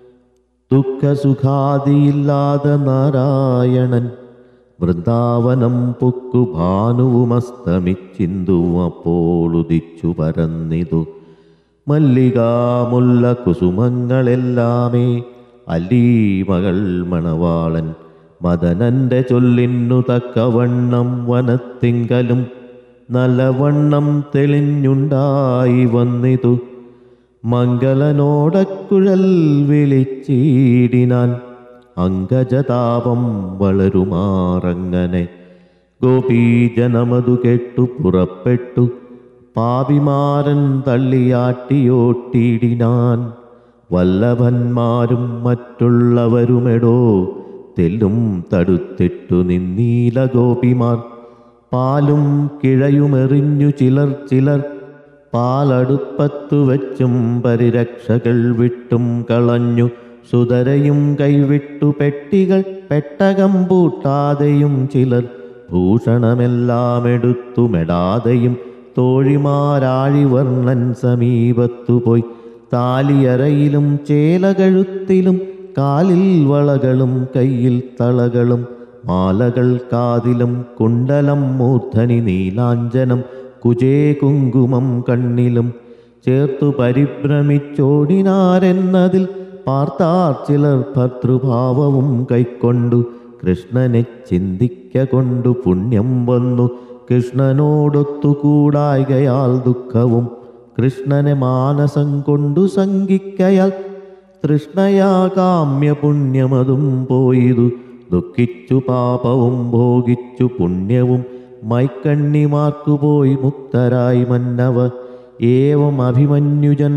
ദുഃഖസുഖാദിയില്ലാതെ നാരായണൻ വൃന്ദാവനം പൊക്കു ഭാനുവുമസ്തമിച്ചിന്തു അപ്പോൾ ഉദിച്ചു പരന്നിതു മല്ലികാമുല്ല കുസുമങ്ങളെല്ലാമേ അല്ലീമകൾ മണവാളൻ മദനന്റെ ചൊല്ലിന്നു തക്കവണ്ണം വനത്തിങ്കലും നല്ലവണ്ണം തെളിഞ്ഞുണ്ടായി വന്നിതു മംഗലനോടക്കുഴൽ വിളിച്ചീടിനാൻ അങ്കജതാപം വളരുമാറങ്ങനെ ഗോപീജനമതു കെട്ടു പുറപ്പെട്ടു പാപിമാരൻ തള്ളിയാട്ടിയോട്ടിയിടിനാൻ വല്ലഭന്മാരും മറ്റുള്ളവരുമെടോ തെല്ലും തടുത്തിട്ടു നിന്നീല ഗോപിമാർ പാലും കിഴയുമെറിഞ്ഞു ചിലർ ചിലർ പാലടുപ്പത്തു വെച്ചും പരിരക്ഷകൾ വിട്ടും കളഞ്ഞു സുതരയും കൈവിട്ടു പെട്ടികൾ പെട്ടകം പൂട്ടാതെയും ചിലർ ഭൂഷണമെല്ലാം എടുത്തു മെടാതെയും തോഴിമാരാഴിവർണ്ണൻ സമീപത്തു പോയി താലിയറയിലും ചേലകഴുത്തിലും കാലിൽ വളകളും കയ്യിൽ തളകളും മാലകൾ കാതിലും കുണ്ടലം മൂർധനി നീലാഞ്ജനം കുജേ കുങ്കുമം കണ്ണിലും ചേർത്തു പരിഭ്രമിച്ചോടിനാരെന്നതിൽ പാർത്താർ ചിലർ ഭർതൃഭാവവും കൈക്കൊണ്ടു കൃഷ്ണനെ ചിന്തിക്ക കൊണ്ടു പുണ്യം വന്നു കൃഷ്ണനോടൊത്തുകൂടായികയാൽ ദുഃഖവും കൃഷ്ണനെ മാനസം കൊണ്ടു സംഗിക്കയാൽ തൃഷ്ണയാ കാമ്യ പുണ്യമതും പോയിതു ദുഃഖിച്ചു പാപവും ഭോഗിച്ചു പുണ്യവും മൈക്കണ്ണിമാർക്കു പോയി മുക്തരായി മന്നവ ഏവം അഭിമന്യുജൻ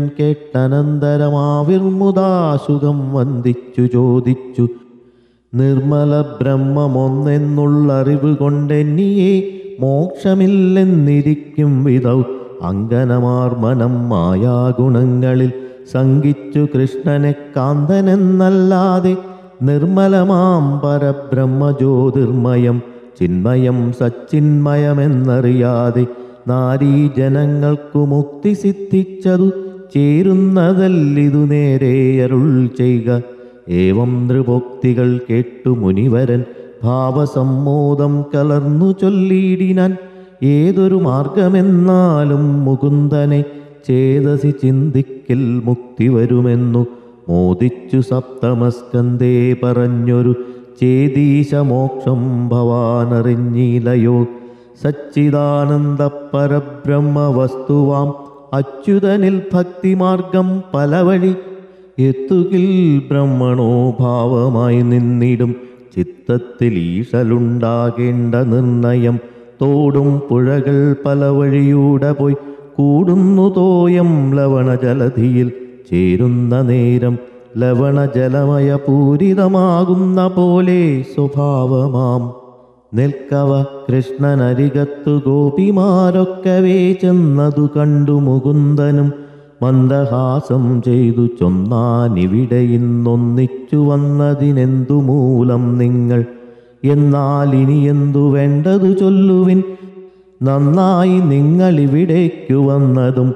കേട്ടനന്തരമാവിർമുദാസുഖം വന്ദിച്ചു ചോദിച്ചു നിർമ്മല ബ്രഹ്മമൊന്നെന്നുള്ളറിവ് കൊണ്ടെന്നിയെ മോക്ഷമില്ലെന്നിരിക്കും വിധൗ അങ്കനമാർ മനം മായാഗുണങ്ങളിൽ സംഗിച്ചു കൃഷ്ണനെ കാന്തനെന്നല്ലാതെ നിർമ്മലമാം പരബ്രഹ്മജ്യോതിർമയം ചിന്മയം സച്ചിന്മയമെന്നറിയാതെ നാരീജനങ്ങൾക്കു മുക്തി സിദ്ധിച്ചതു ചേരുന്നതല്ലിതു നേരെ അരുൾ ചെയ്യുക ഏവം നൃപോക്തികൾ കേട്ടു മുനിവരൻ ഭാവസമ്മോദം കലർന്നു ചൊല്ലിയിടിനാൻ ഏതൊരു മാർഗമെന്നാലും മുകുന്ദനെ ചേതസി ചിന്തിക്കിൽ മുക്തി വരുമെന്നു മോദിച്ചു സപ്തമസ്കന്ധേ പറഞ്ഞൊരു ചേതീശമോക്ഷം ഭവാനറിഞ്ഞിലയോ സച്ചിദാനന്ദ പരബ്രഹ്മ വസ്തുവാം അച്യുതനിൽ ഭക്തിമാർഗം പല വഴി എത്തുകിൽ ബ്രഹ്മണോ ഭാവമായി നിന്നിടും ചിത്തത്തിൽ ഈശലുണ്ടാകേണ്ട നിർണയം തോടും പുഴകൾ പല വഴിയൂടെ പോയി കൂടുന്നു തോയം ലവണജലധിയിൽ ചേരുന്ന നേരം ലവണജലമയ പൂരിതമാകുന്ന പോലെ സ്വഭാവമാം നിൽക്കവ കൃഷ്ണനരികത്തു ഗോപിമാരൊക്കവേ ചെന്നതു കണ്ടു മുകുന്ദനും മന്ദഹാസം ചെയ്തു ചൊന്നാനിവിടെ ഇന്നൊന്നിച്ചു വന്നതിനെന്തു മൂലം നിങ്ങൾ എന്നാൽ ഇനി എന്തു വേണ്ടതു ചൊല്ലുവിൻ നന്നായി നിങ്ങളിവിടേക്കു വന്നതും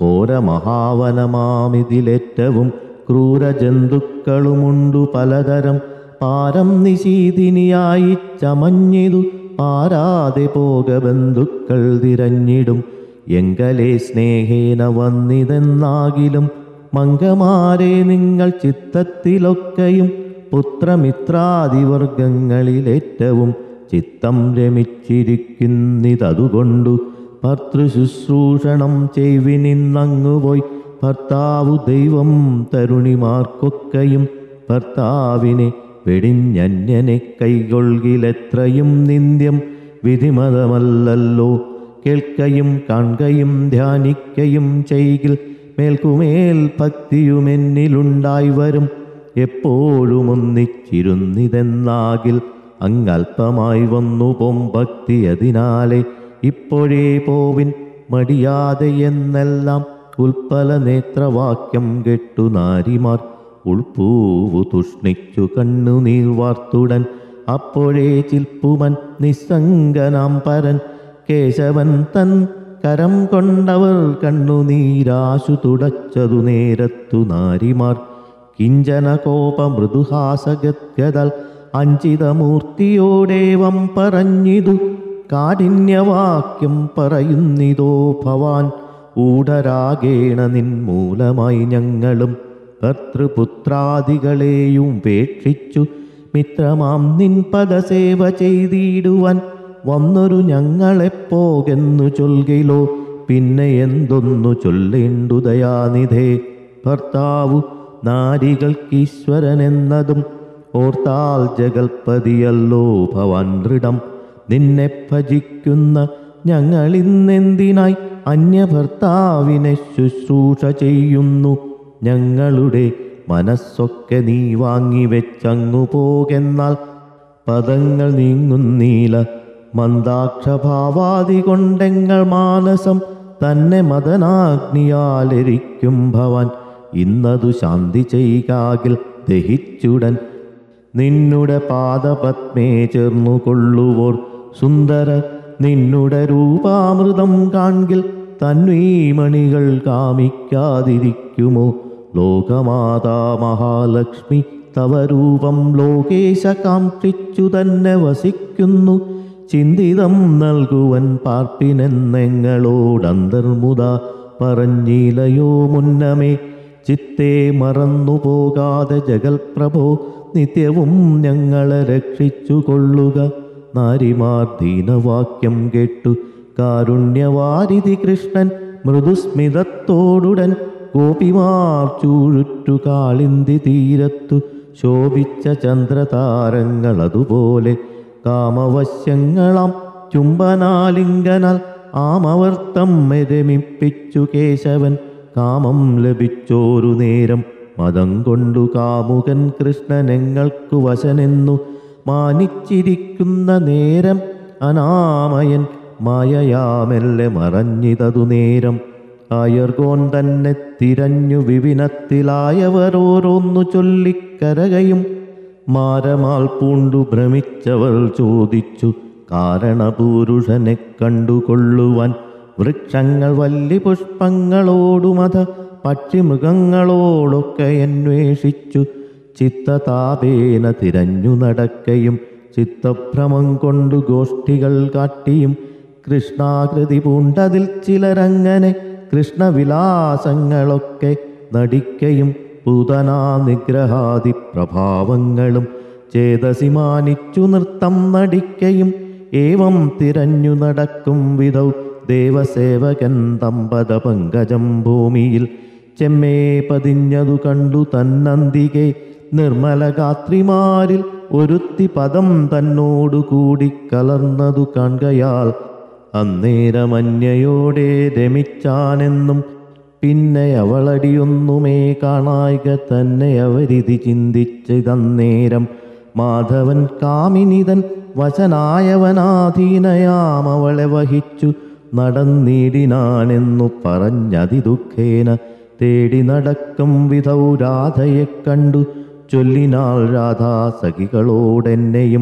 ഘോരമഹാവനമാമിതിലേറ്റവും ക്രൂരജന്തുക്കളുമുണ്ടു പലതരം പാരം നിശീതിനിയായി ചമഞ്ഞിതു പാരാതെ പോക ബന്ധുക്കൾ തിരഞ്ഞിടും എങ്കലെ സ്നേഹേന വന്നിതെന്നാകിലും മംഗമാരെ നിങ്ങൾ ചിത്തത്തിലൊക്കെയും പുത്രമിത്രാദിവർഗങ്ങളിലേറ്റവും ചിത്തം രമിച്ചിരിക്കുന്നതതുകൊണ്ടു ഭർത്തൃശുശ്രൂഷണം ചെയ്വിനിന്നങ്ങുപോയി ഭർത്താവു ദൈവം തരുണിമാർക്കൊക്കെയും ഭർത്താവിനെ വെടിഞ്ഞന്യനെ കൈകൊള്ളിലെത്രയും നിന്ദ്യം വിധിമതമല്ലല്ലോ കേൾക്കയും കാൺകയും ധ്യാനിക്കയും ചെയ്കിൽ മേൽക്കുമേൽ ഭക്തിയുമെന്നിലുണ്ടായി വരും എപ്പോഴും ഒന്നിച്ചിരുന്നിതെന്നാകിൽ അങ്ങൽപ്പമായി വന്നു പോം ഭക്തി അതിനാലെ ഇപ്പോഴേ പോവിൻ മടിയാതെ എന്നെല്ലാം ഉൽപ്പല നേത്രവാക്യം കെട്ടു നാരിമാർ ഉൾപ്പൂവു തുഷ്ണിച്ചു കണ്ണുനീർ വാർത്തുടൻ അപ്പോഴേ ചിൽപ്പുമൻ നിസ്സംഗനാം പരൻ കേശവൻ തൻ കരം കൊണ്ടവർ കണ്ണുനീരാശു തുടച്ചതു നേരത്തു നാരിമാർ കിഞ്ചന കോപ മൃദുഹാസഗദ്ഗതൽ അഞ്ചിതമൂർത്തിയോടേവം പറഞ്ഞിതു കാഠിന്യവാക്യം പറയുന്നിതോ ഭവാൻ ഊഢരാഗേണ നിൻമൂലമായി ഞങ്ങളും ഭർത്തൃപുത്രാദികളെയും ഉപേക്ഷിച്ചു മിത്രമാം നിൻ പദസേവ ചെയ്തിടുവാൻ വന്നൊരു ഞങ്ങളെപ്പോകെന്നു ചൊൽകിലോ പിന്നെ എന്തൊന്നു ചൊല്ലേണ്ടു ദയാനിധേ ഭർത്താവു നാരികൾക്കീശ്വരനെന്നതും ഓർത്താൽ ജഗൽപതിയല്ലോ ഭവാൻ ദൃഢം നിന്നെ ഭജിക്കുന്ന ഞങ്ങളിന്നെന്തിനായി അന്യഭർത്താവിനെ ശുശ്രൂഷ ചെയ്യുന്നു ഞങ്ങളുടെ മനസ്സൊക്കെ നീ വാങ്ങിവെച്ചങ്ങു പോകെന്നാൽ പദങ്ങൾ നീങ്ങുന്നീല മന്ദാക്ഷഭാവാദി കൊണ്ടെങ്ങൾ മാനസം തന്നെ മദനാഗ്നിയാലെരിക്കും ഭവാൻ ഇന്നതു ശാന്തി ചെയ്കാകിൽ ദഹിച്ചുടൻ നിന്നുടെ പാദപത്മേ ചേർന്നു കൊള്ളുവോർ സുന്ദര നിന്നുടെ രൂപാമൃതം കാൺകിൽ തന്വീമണികൾ കാമിക്കാതിരിക്കുമോ ലോകമാതാ മഹാലക്ഷ്മി തവ രൂപം ലോകേശ കാക്ഷിച്ചു തന്നെ വസിക്കുന്നു ചിന്തിതം നൽകുവൻ പാർപ്പിനെന്നെങ്ങളോടന്തർമുത പറഞ്ഞിലയോ മുന്നമേ ചിത്തെ മറന്നു പോകാതെ ജഗൽപ്രഭോ നിത്യവും ഞങ്ങളെ രക്ഷിച്ചു കൊള്ളുക നാരിമാർ ദീനവാക്യം കേട്ടു കാരുണ്യവാരിധി കൃഷ്ണൻ മൃദുസ്മിതത്തോടുടൻ ഗോപിമാർ ചൂഴുറ്റു കാളിന്തി തീരത്തു ശോഭിച്ച ചന്ദ്രതാരങ്ങൾ അതുപോലെ കാമവശ്യങ്ങളാം ചുംബനാലിംഗനാൽ ആമവർത്തം രമിപ്പിച്ചു കേശവൻ കാമം ലഭിച്ചോരു നേരം മതം കൊണ്ടു കാമുകൻ കൃഷ്ണനെങ്ങൾക്കു വശനെന്നു മാനിച്ചിരിക്കുന്ന നേരം അനാമയൻ മായയാമെല്ലെ മറഞ്ഞിതതു നേരം ആയർഗോൻ തന്നെ തിരഞ്ഞു വിപിനത്തിലായവർ ഓരോന്നു ചൊല്ലിക്കരകയും മാരമാൽ പൂണ്ടു ഭ്രമിച്ചവർ ചോദിച്ചു കാരണപുരുഷനെ കണ്ടുകൊള്ളുവാൻ വൃക്ഷങ്ങൾ വല്ലി പുഷ്പങ്ങളോടുമത പക്ഷിമൃഗങ്ങളോടൊക്കെ അന്വേഷിച്ചു ചിത്തതാപേന തിരഞ്ഞു നടക്കയും ചിത്തഭ്രമം കൊണ്ടു ഗോഷ്ഠികൾ കാട്ടിയും കൃഷ്ണാകൃതി പൂണ്ടതിൽ ചിലരങ്ങനെ കൃഷ്ണവിലാസങ്ങളൊക്കെ നടിക്കയും പൂതനാ നിഗ്രഹാദി പ്രഭാവങ്ങളും ചേതസി മാനിച്ചു നൃത്തം നടിക്കയും ഏവം തിരഞ്ഞു നടക്കും വിധൗ ദേവസേവകൻ തമ്പത പങ്കജം ഭൂമിയിൽ ചെമ്മേ പതിഞ്ഞതു കണ്ടു തന്നന്തികെ നിർമ്മല ഗാത്രിമാരിൽ ഒരുത്തി പദം തന്നോടു കൂടി കലർന്നതു കാണുകയാൽ അന്നേരമന്യയോടെ രമിച്ചാനെന്നും പിന്നെ അവളടിയൊന്നുമേ കാണായിക തന്നെ അവരിതി ചിന്തിച്ചതന്നേരം മാധവൻ കാമിനിതൻ വശനായവനാധീനയാം അവളെ വഹിച്ചു നടന്നിടിനാണെന്നു പറഞ്ഞതിദുഃഖേന തേടി നടക്കും വിധൗ രാധയെ കണ്ടു ചൊല്ലിനാൾ രാധാ സഖികളോടെന്നെയും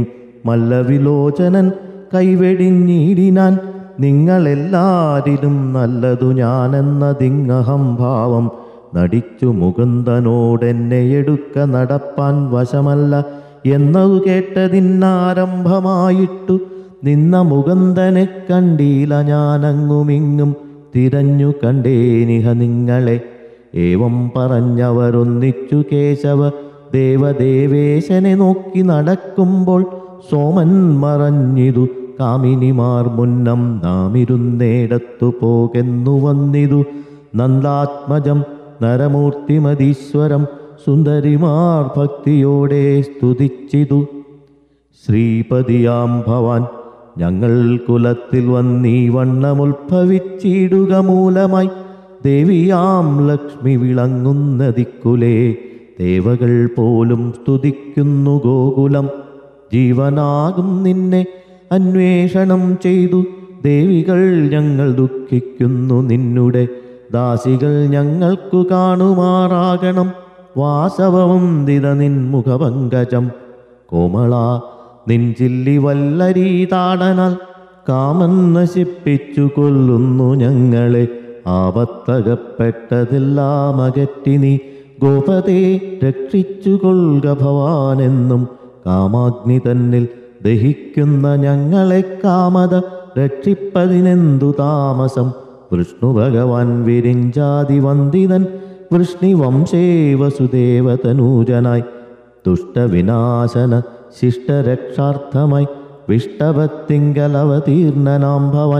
മല്ലവിലോചനൻ കൈവെടിഞ്ഞീടിനാൻ നിങ്ങളെല്ലാരിലും നല്ലതു ഞാനെന്ന ദിങ്ങഹംഭാവം നടിച്ചു മുകുന്ദനോടെന്നെ എടുക്ക നടപ്പാൻ വശമല്ല എന്നതു കേട്ടതിന്നാരംഭമായിട്ടു നിന്ന മുകുന്ദനെ കണ്ടീല ഞാനങ്ങുമിങ്ങും തിരഞ്ഞു കണ്ടേനിഹ നിങ്ങളെ ഏവം പറഞ്ഞവരൊന്നിച്ചു കേശവ ദേവദേവേശനെ നോക്കി നടക്കുമ്പോൾ സോമൻ മറഞ്ഞിതു കാമിനിമാർ മുന്നം നാമിരുന്നേടത്തു പോകെന്നു വന്നിതു നന്ദാത്മജം നരമൂർത്തിമതീശ്വരം സുന്ദരിമാർ ഭക്തിയോടെ സ്തുതിച്ചിതു ശ്രീപതിയാം ഭവാൻ ഞങ്ങൾ കുലത്തിൽ വന്നീ വണ്ണമുത്ഭവിച്ചിടുക മൂലമായി ദേവിയാം ലക്ഷ്മി വിളങ്ങുന്ന ദിക്കുലേ ദേവകൾ പോലും സ്തുതിക്കുന്നു ഗോകുലം ജീവനാകും നിന്നെ അന്വേഷണം ചെയ്തു ദേവികൾ ഞങ്ങൾ ദുഃഖിക്കുന്നു നിന്നുടെ ദാസികൾ ഞങ്ങൾക്കു കാണുമാറാകണം വാസവവും ദിത നിൻ മുഖപങ്കജം കോമള നിൻചില്ലി വല്ലരീ താടനാൽ കാമൻ നശിപ്പിച്ചു കൊല്ലുന്നു ഞങ്ങളെ ആപത്തകപ്പെട്ടതെല്ലാം അകറ്റി നീ ഗോപതേ രക്ഷിച്ചു കൊൽക ഭവാനെന്നും കാമാഗ്നി തന്നിൽ ദഹിക്കുന്ന ഞങ്ങളെ കാമത രക്ഷിപ്പതിനെന്തു താമസം വിഷ്ണു ഭഗവാൻ വിരിഞ്ചാതി വന്ദിതൻ വൃഷ്ണി വംശേ വസുദേവതനൂജനായി ദുഷ്ടവിനാശന ശിഷ്ടരക്ഷാർത്ഥമായി വിഷ്ടവത്തിങ്കലവതീർണനാം ഭവൻ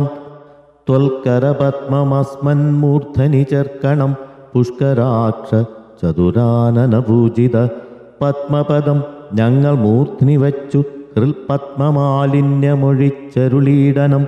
ത്വൽക്കരപത്മമസ്മന്മൂർധനി ചേർക്കണം പുഷ്കരാക്ഷ ചതുരാനനപൂജിത പത്മപദം ഞങ്ങൾ മൂർധ്നി വച്ചു ഹൃൽപത്മമാലിന്യമൊഴിച്ചരുളീടനം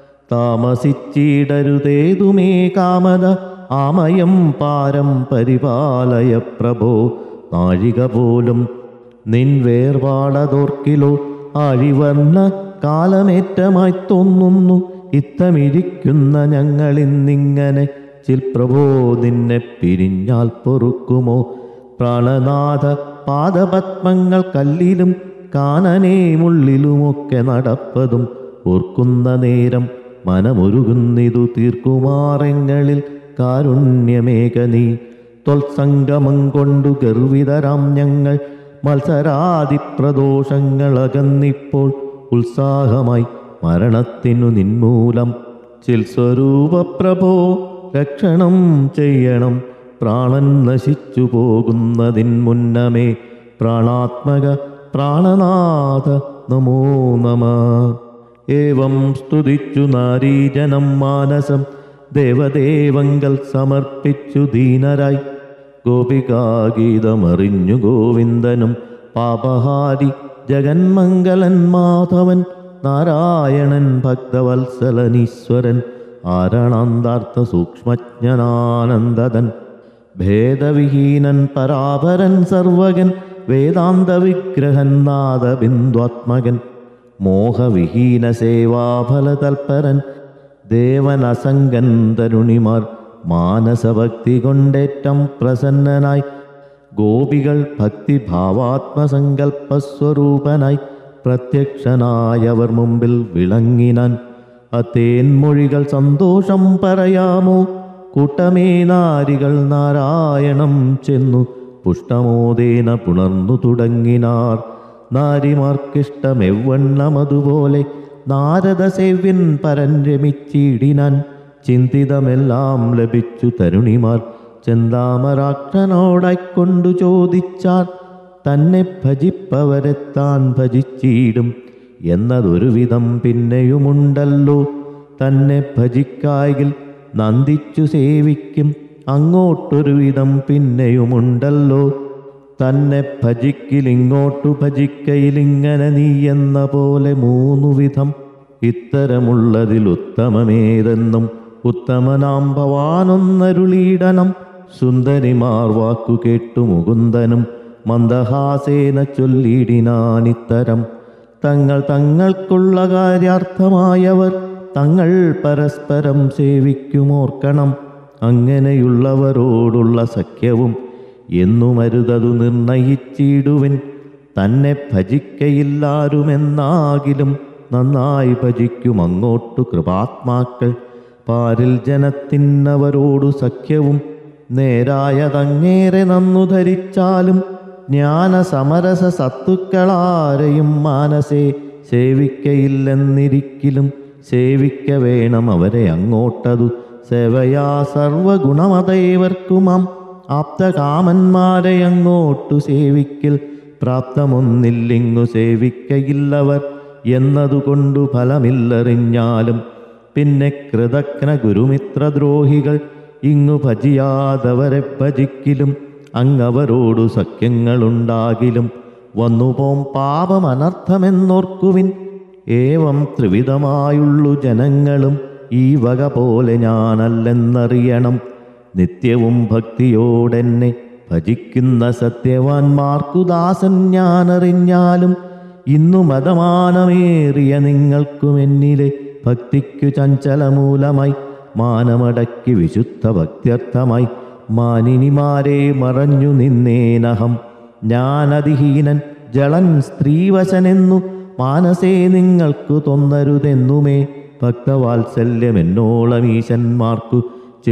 താമസിച്ചിടരുതേതുമേ കാമത ആമയം പാരം പരിപാലയ പ്രഭോ നാഴിക പോലും നിൻ വേർപാടതോർക്കിലോ ആഴിവർണ്ണ കാലമേറ്റമായി തോന്നുന്നു ഇത്തമിരിക്കുന്ന ഞങ്ങളിന്നിങ്ങനെ ചിൽ പ്രഭോ നിന്നെ പിരിഞ്ഞാൽ പൊറുക്കുമോ പ്രാണനാഥ പാദപത്മങ്ങൾ കല്ലിലും കാനനേമുള്ളിലുമൊക്കെ നടപ്പതും ഓർക്കുന്ന നേരം മനമൊരുകുന്നിതു തീർക്കുമാറങ്ങളിൽ കാരുണ്യമേക നീ ത്വൽസംഗമം കൊണ്ടു ഗർവിതരാം ഞങ്ങൾ മത്സരാദിപ്രദോഷങ്ങൾ അകന്നിപ്പോൾ ഉത്സാഹമായി മരണത്തിനു നിന്മൂലം ചിൽ സ്വരൂപപ്രഭോ രക്ഷണം ചെയ്യണം പ്രാണൻ നശിച്ചു പോകുന്നതിൻ മുന്നമേ പ്രാണാത്മക പ്രാണനാഥ നമോ നമ ഏവം സ്തുതിച്ചു നാരീജനം മാനസം ദേവദേവങ്കൽ സമർപ്പിച്ചു ദീനരായി ഗോപികാഗീതമറിഞ്ഞു ഗോവിന്ദനും പാപഹാരി ജഗന്മംഗലൻ മാധവൻ നാരായണൻ ഭക്തവത്സലനീശ്വരൻ ആരണാന്താർത്ഥ സൂക്ഷ്മജ്ഞനാനന്ദതൻ ഭേദവിഹീനൻ പരാപരൻ സർവകൻ വേദാന്ത വിഗ്രഹൻ നാദബിന്ദുവാത്മകൻ മോഹവിഹീന സേവാഫലതൽപരൻ ദേവനസംഗൻ തരുണിമാർ മാനസഭക്തി കൊണ്ടേറ്റം പ്രസന്നനായി ഗോപികൾ ഭക്തിഭാവാത്മസങ്കല്പസ്വരൂപനായി പ്രത്യക്ഷനായവർ മുമ്പിൽ വിളങ്ങിനാൻ അത്തേൻമൊഴികൾ സന്തോഷം പറയാമോ കൂട്ടമേ നാരികൾ നാരായണം ചെന്നു പുഷ്ടമോദേന പുണർന്നു തുടങ്ങിനാർ നാരിമാർക്കിഷ്ടമെവണ്ണമതുപോലെ നാരദസേവ്യൻ പരൻ രമിച്ചിടിനാൻ ചിന്തിതമെല്ലാം ലഭിച്ചു തരുണിമാർ ചെന്താമരാക്ഷനോടായിക്കൊണ്ടു ചോദിച്ചാർ തന്നെ ഭജിപ്പവരെ താൻ ഭജിച്ചിടും എന്നതൊരു വിധം പിന്നെയുമുണ്ടല്ലോ തന്നെ ഭജിക്കായിൽ നന്ദിച്ചു സേവിക്കും അങ്ങോട്ടൊരു വിധം പിന്നെയുമുണ്ടല്ലോ തന്നെ ഭജിക്കിലിങ്ങോട്ടു ഭജിക്കയിലിങ്ങനെ നീ എന്ന പോലെ മൂന്നു വിധം ഇത്തരമുള്ളതിൽ ഉത്തമമേതെന്നും ഉത്തമനാം ഭവാനൊന്നരുളീടനം സുന്ദരിമാർ വാക്കു കേട്ടു മുകുന്ദനും മന്ദഹാസേന ചൊല്ലിടിനാനിത്തരം തങ്ങൾ തങ്ങൾക്കുള്ള കാര്യാർത്ഥമായവർ തങ്ങൾ പരസ്പരം സേവിക്കുമോർക്കണം അങ്ങനെയുള്ളവരോടുള്ള സഖ്യവും എന്നുമരുതതു നിർണയിച്ചിടുവിൻ തന്നെ ഭജിക്കയില്ലാരുമെന്നാകിലും നന്നായി ഭജിക്കും അങ്ങോട്ടു കൃപാത്മാക്കൾ പാരിൽ ജനത്തിനവരോടു സഖ്യവും നേരായതങ്ങേറെ നന്നു ധരിച്ചാലും ജ്ഞാന സമരസ സത്തുക്കളാരെയും മാനസേ സേവിക്കയില്ലെന്നിരിക്കലും സേവിക്ക വേണം അവരെ അങ്ങോട്ടതു സേവയാ സർവഗുണമതേവർക്കുമാം ആപ്തകാമന്മാരെ അങ്ങോട്ടു സേവിക്കൽ പ്രാപ്തമൊന്നില്ലിങ്ങു സേവിക്കയില്ലവർ എന്നതുകൊണ്ടു ഫലമില്ലറിഞ്ഞാലും പിന്നെ കൃതജ്ഞ ഗുരുമിത്രദ്രോഹികൾ ഇങ്ങു ഭജിയാതവരെ ഭജിക്കിലും അങ്ങവരോടു സഖ്യങ്ങളുണ്ടാകിലും വന്നുപോം പാപമനർത്ഥമെന്നോർക്കുവിൻ ഏവം ത്രിവിധമായുള്ളു ജനങ്ങളും ഈ വക പോലെ ഞാനല്ലെന്നറിയണം നിത്യവും ഭക്തിയോടെന്നെ ഭജിക്കുന്ന സത്യവാൻമാർക്കു ദാസൻ ഞാനറിഞ്ഞാലും ഇന്നു മതമാനമേറിയ നിങ്ങൾക്കും എന്നിലെ ഭക്തിക്കു ചഞ്ചലമൂലമായി മാനമടക്കി വിശുദ്ധ ഭക്ത്യർത്ഥമായി മാനിനിമാരെ മറഞ്ഞു നിന്നേനഹം ഞാനതിഹീനൻ ജളൻ സ്ത്രീവശനെന്നു മാനസേ നിങ്ങൾക്കു തൊന്നരുതെന്നുമേ ഭക്തവാത്സല്യം എന്നോളം ഈശന്മാർക്കു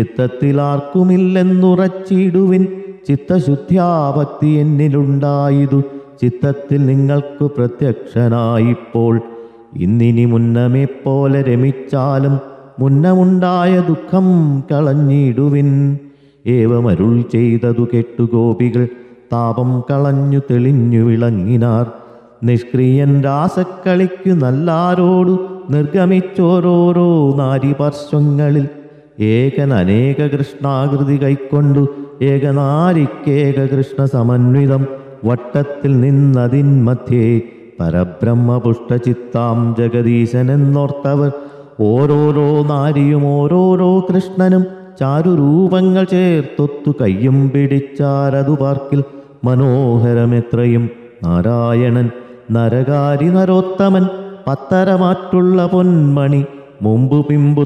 ചിത്തത്തിലാർക്കുമില്ലെന്നുറച്ചിടുവിൻ ചിത്തശുദ്ധ്യാഭക്തി എന്നിലുണ്ടായതു ചിത്തത്തിൽ നിങ്ങൾക്കു പ്രത്യക്ഷനായിപ്പോൾ ഇന്നിനി മുന്നമേ പോലെ രമിച്ചാലും മുന്നമുണ്ടായ ദുഃഖം കളഞ്ഞിടുവിൻ ഏവമരുൾ ചെയ്തതു കെട്ടു ഗോപികൾ താപം കളഞ്ഞു തെളിഞ്ഞു വിളങ്ങിനാർ നിഷ്ക്രിയൻ രാസക്കളിക്കു നല്ലാരോടു നിർഗമിച്ചോരോരോ നാരിപാർശ്വങ്ങളിൽ ഏകൻ അനേക കൃഷ്ണാകൃതി കൈക്കൊണ്ടു ഏകനാരിക്കേക കൃഷ്ണ സമന്വിതം വട്ടത്തിൽ നിന്നതിൻ മധ്യേ പരബ്രഹ്മപുഷ്ടചിത്താം ജഗദീശനെന്നോർത്തവർ ഓരോരോ നാരിയും ഓരോരോ കൃഷ്ണനും ചാരുരൂപങ്ങൾ ചേർത്തൊത്തു കയ്യും പിടിച്ചാരതു പാർക്കിൽ മനോഹരമെത്രയും നാരായണൻ നരകാരി നരോത്തമൻ പത്തരമാറ്റുള്ള പൊന്മണി മുമ്പു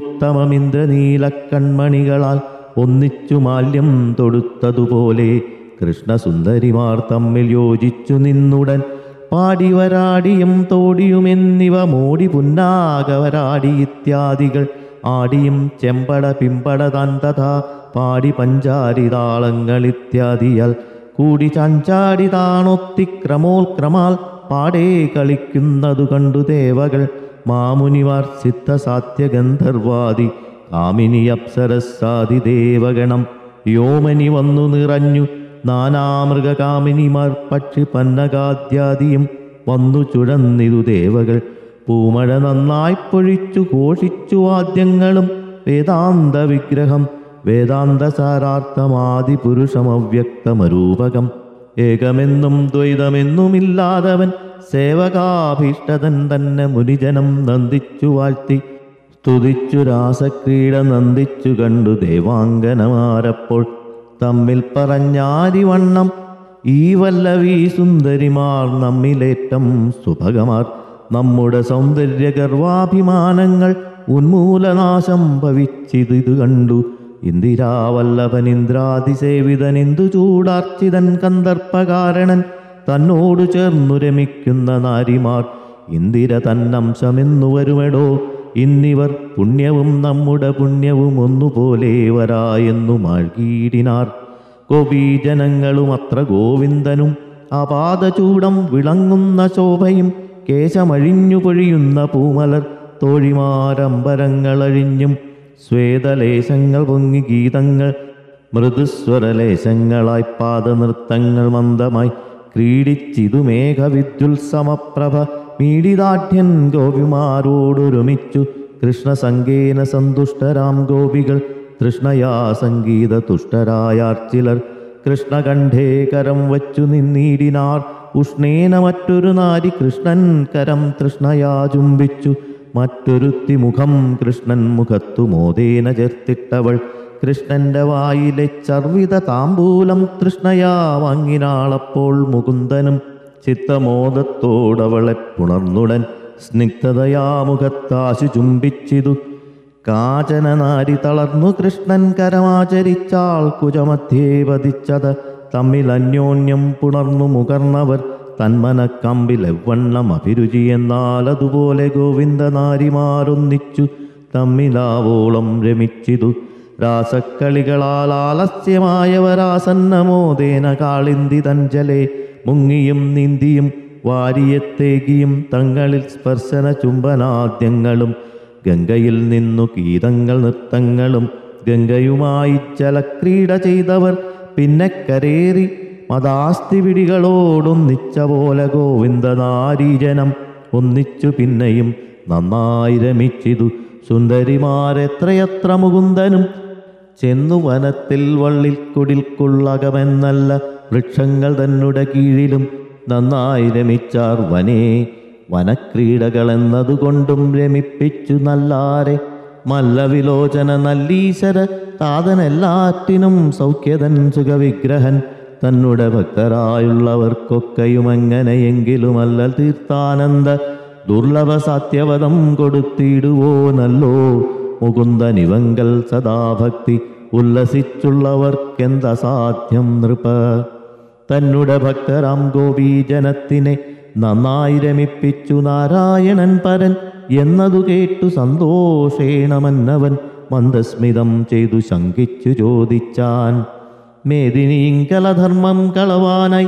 പിമ്പുത്തമമിന്ദ്രനീലക്കൺമണികളാൽ ഒന്നിച്ചു മാല്യം തൊടുത്തതുപോലെ കൃഷ്ണസുന്ദരിമാർ തമ്മിൽ യോജിച്ചു നിന്നുടൻ പാടിവരാടിയും തോടിയുമെന്നിവ മോടി പുന്നാകവരാടി ഇത്യാദികൾ ആടിയും ചെമ്പട പിമ്പട താൻ തഥാ പാടി പഞ്ചാരി താളങ്ങൾ ഇത്യാദിയാൽ കൂടി ചാഞ്ചാടി താണൊത്തിക്രമോൽക്രമാൽ പാടേ കളിക്കുന്നതു കണ്ടു ദേവകൾ മാമുനിമാർ സിദ്ധസാധ്യ ഗന്ധർവാദി കാമിനി അപ്സരസാദി ദേവഗണം യോമനി വന്നു നിറഞ്ഞു നാനാമൃഗകാമിനിമാർ പക്ഷി പന്നകാദ്യാദിയും വന്നു ചുഴന്നിതു ദേവകൾ പൂമഴ നന്നായി പൊഴിച്ചു ഘോഷിച്ചു വാദ്യങ്ങളും വേദാന്ത വിഗ്രഹം വേദാന്ത സാരാർത്ഥമാദി പുരുഷമവ്യക്തമരൂപകം ഏകമെന്നും ദ്വൈതമെന്നുമില്ലാതവൻ സേവകാഭീഷ്ടതൻ തന്നെ മുനിജനം നന്ദിച്ചു വാഴ്ത്തി സ്തുതിച്ചു രാസക്രീഡ നന്ദിച്ചു കണ്ടു ദേവാംഗനമാരപ്പോൾ തമ്മിൽ പറഞ്ഞാരിവണ്ണം ഈ വല്ലവീ സുന്ദരിമാർ നമ്മിലേറ്റം സുഭഗമാർ നമ്മുടെ സൗന്ദര്യ ഗർവാഭിമാനങ്ങൾ ഉന്മൂലനാശം ഭവിച്ചിതു കണ്ടു ഇന്ദിരാവല്ലഭൻ ഇന്ദ്രാതിസേവിതൻ ഇന്ദു ചൂടാർച്ചിതൻ കന്ദർപ്പകാരണൻ തന്നോടു ചേർന്നു രമിക്കുന്ന നാരിമാർ ഇന്ദിര തന്നംശമെന്നു വരുമെടോ ഇന്നിവർ പുണ്യവും നമ്മുടെ പുണ്യവും ഒന്നുപോലെ വരായെന്നു മാഴ്കീടിനാർ ഗോപീജനങ്ങളും അത്ര ഗോവിന്ദനും അപാദചൂടം വിളങ്ങുന്ന ശോഭയും കേശമഴിഞ്ഞു പൊഴിയുന്ന പൂമലർ തോഴിമാരമ്പരങ്ങളഴിഞ്ഞും സ്വേദലേശങ്ങൾ പൊങ്ങി ഗീതങ്ങൾ മൃദുസ്വരലേശങ്ങളായി പാദനൃത്തങ്ങൾ മന്ദമായി ക്രീഡിച്ചിതു മേഘവിദ്യുത്സമപ്രഭ മീഡിതാഠ്യൻ ഗോപിമാരോടൊരുമിച്ചു കൃഷ്ണസംഗേന സന്തുഷ്ടരാം ഗോപികൾ തൃഷ്ണയാ സംഗീത തുഷ്ടരായാർച്ചിലർ കൃഷ്ണകണ്ഠേ കരം വച്ചു നിന്നീടിനാർ ഉഷ്ണേന മറ്റൊരു നാരി കൃഷ്ണൻ കരം തൃഷ്ണയാ ചുംബിച്ചു മറ്റൊരുത്തി മുഖം കൃഷ്ണൻ മുഖത്തു മോദേന ചേർത്തിട്ടവൾ കൃഷ്ണന്റെ വായിലെ ചർവിത താമ്പൂലം തൃഷ്ണയാ വാങ്ങിനാളപ്പോൾ മുകുന്ദനും ചിത്തമോദത്തോടവളെ പുണർന്നുടൻ സ്നിഗ്ധതയാ മുഖത്താശു ചുംബിച്ചിതു കാചന നാരി തളർന്നു കൃഷ്ണൻ കരമാചരിച്ചാൾ കുജമധ്യേ പതിച്ചത് തമ്മിൽ അന്യോന്യം പുണർന്നു മുകർന്നവർ തന്മനക്കമ്പിൽ എവണ്ണം അഭിരുചി എന്നാൽ അതുപോലെ ഗോവിന്ദനാരിമാരൊന്നിച്ചു തമ്മിലാവോളം രമിച്ചിതു രാസക്കളികളാൽ ആലസ്യമായവരാസന്നമോദേന കാളിന്തി തഞ്ചലെ മുങ്ങിയും നീന്തിയും വാരിയത്തേകിയും തങ്ങളിൽ സ്പർശന ചുംബനാദ്യങ്ങളും ഗംഗയിൽ നിന്നു ഗീതങ്ങൾ നൃത്തങ്ങളും ഗംഗയുമായി ജലക്രീഡ ചെയ്തവർ പിന്നെ കരേറി മതാസ്തി പിടികളോടൊന്നിച്ച പോലെ ഗോവിന്ദനാരീജനം ഒന്നിച്ചു പിന്നെയും നന്നായി രമിച്ചിതു സുന്ദരിമാരെത്രയത്ര മുകുന്ദനും ചെന്നു വനത്തിൽ വള്ളിൽക്കുടിൽക്കുള്ളകമെന്നല്ല വൃക്ഷങ്ങൾ തന്നുടെ കീഴിലും നന്നായി രമിച്ചാർ വനേ വനക്രീഡകളെന്നതുകൊണ്ടും രമിപ്പിച്ചു നല്ലാരെ മല്ലവിലോചന നല്ലീശ്വര താതനെല്ലാറ്റിനും സൗഖ്യതൻ സുഖവിഗ്രഹൻ തന്നുടെ ഭക്തരായുള്ളവർക്കൊക്കെയും എങ്ങനെയെങ്കിലുമല്ല തീർത്ഥാനന്ദ ദുർലഭ സത്യവതം കൊടുത്തിടുവോനല്ലോ മുകുന്ദനിവങ്കൽ സദാഭക്തി ഉല്ലസിച്ചുള്ളവർക്കെന്തസാധ്യം നൃപ തന്നുടെ ഭക്തരാം ഗോപീജനത്തിനെ നന്നായി രമിപ്പിച്ചു നാരായണൻ പരൻ എന്നതു കേട്ടു സന്തോഷേണമന്നവൻ മന്ദസ്മിതം ചെയ്തു ശങ്കിച്ചു ചോദിച്ചാൻ മേദിനീങ്കലധർമ്മം കളവാനായി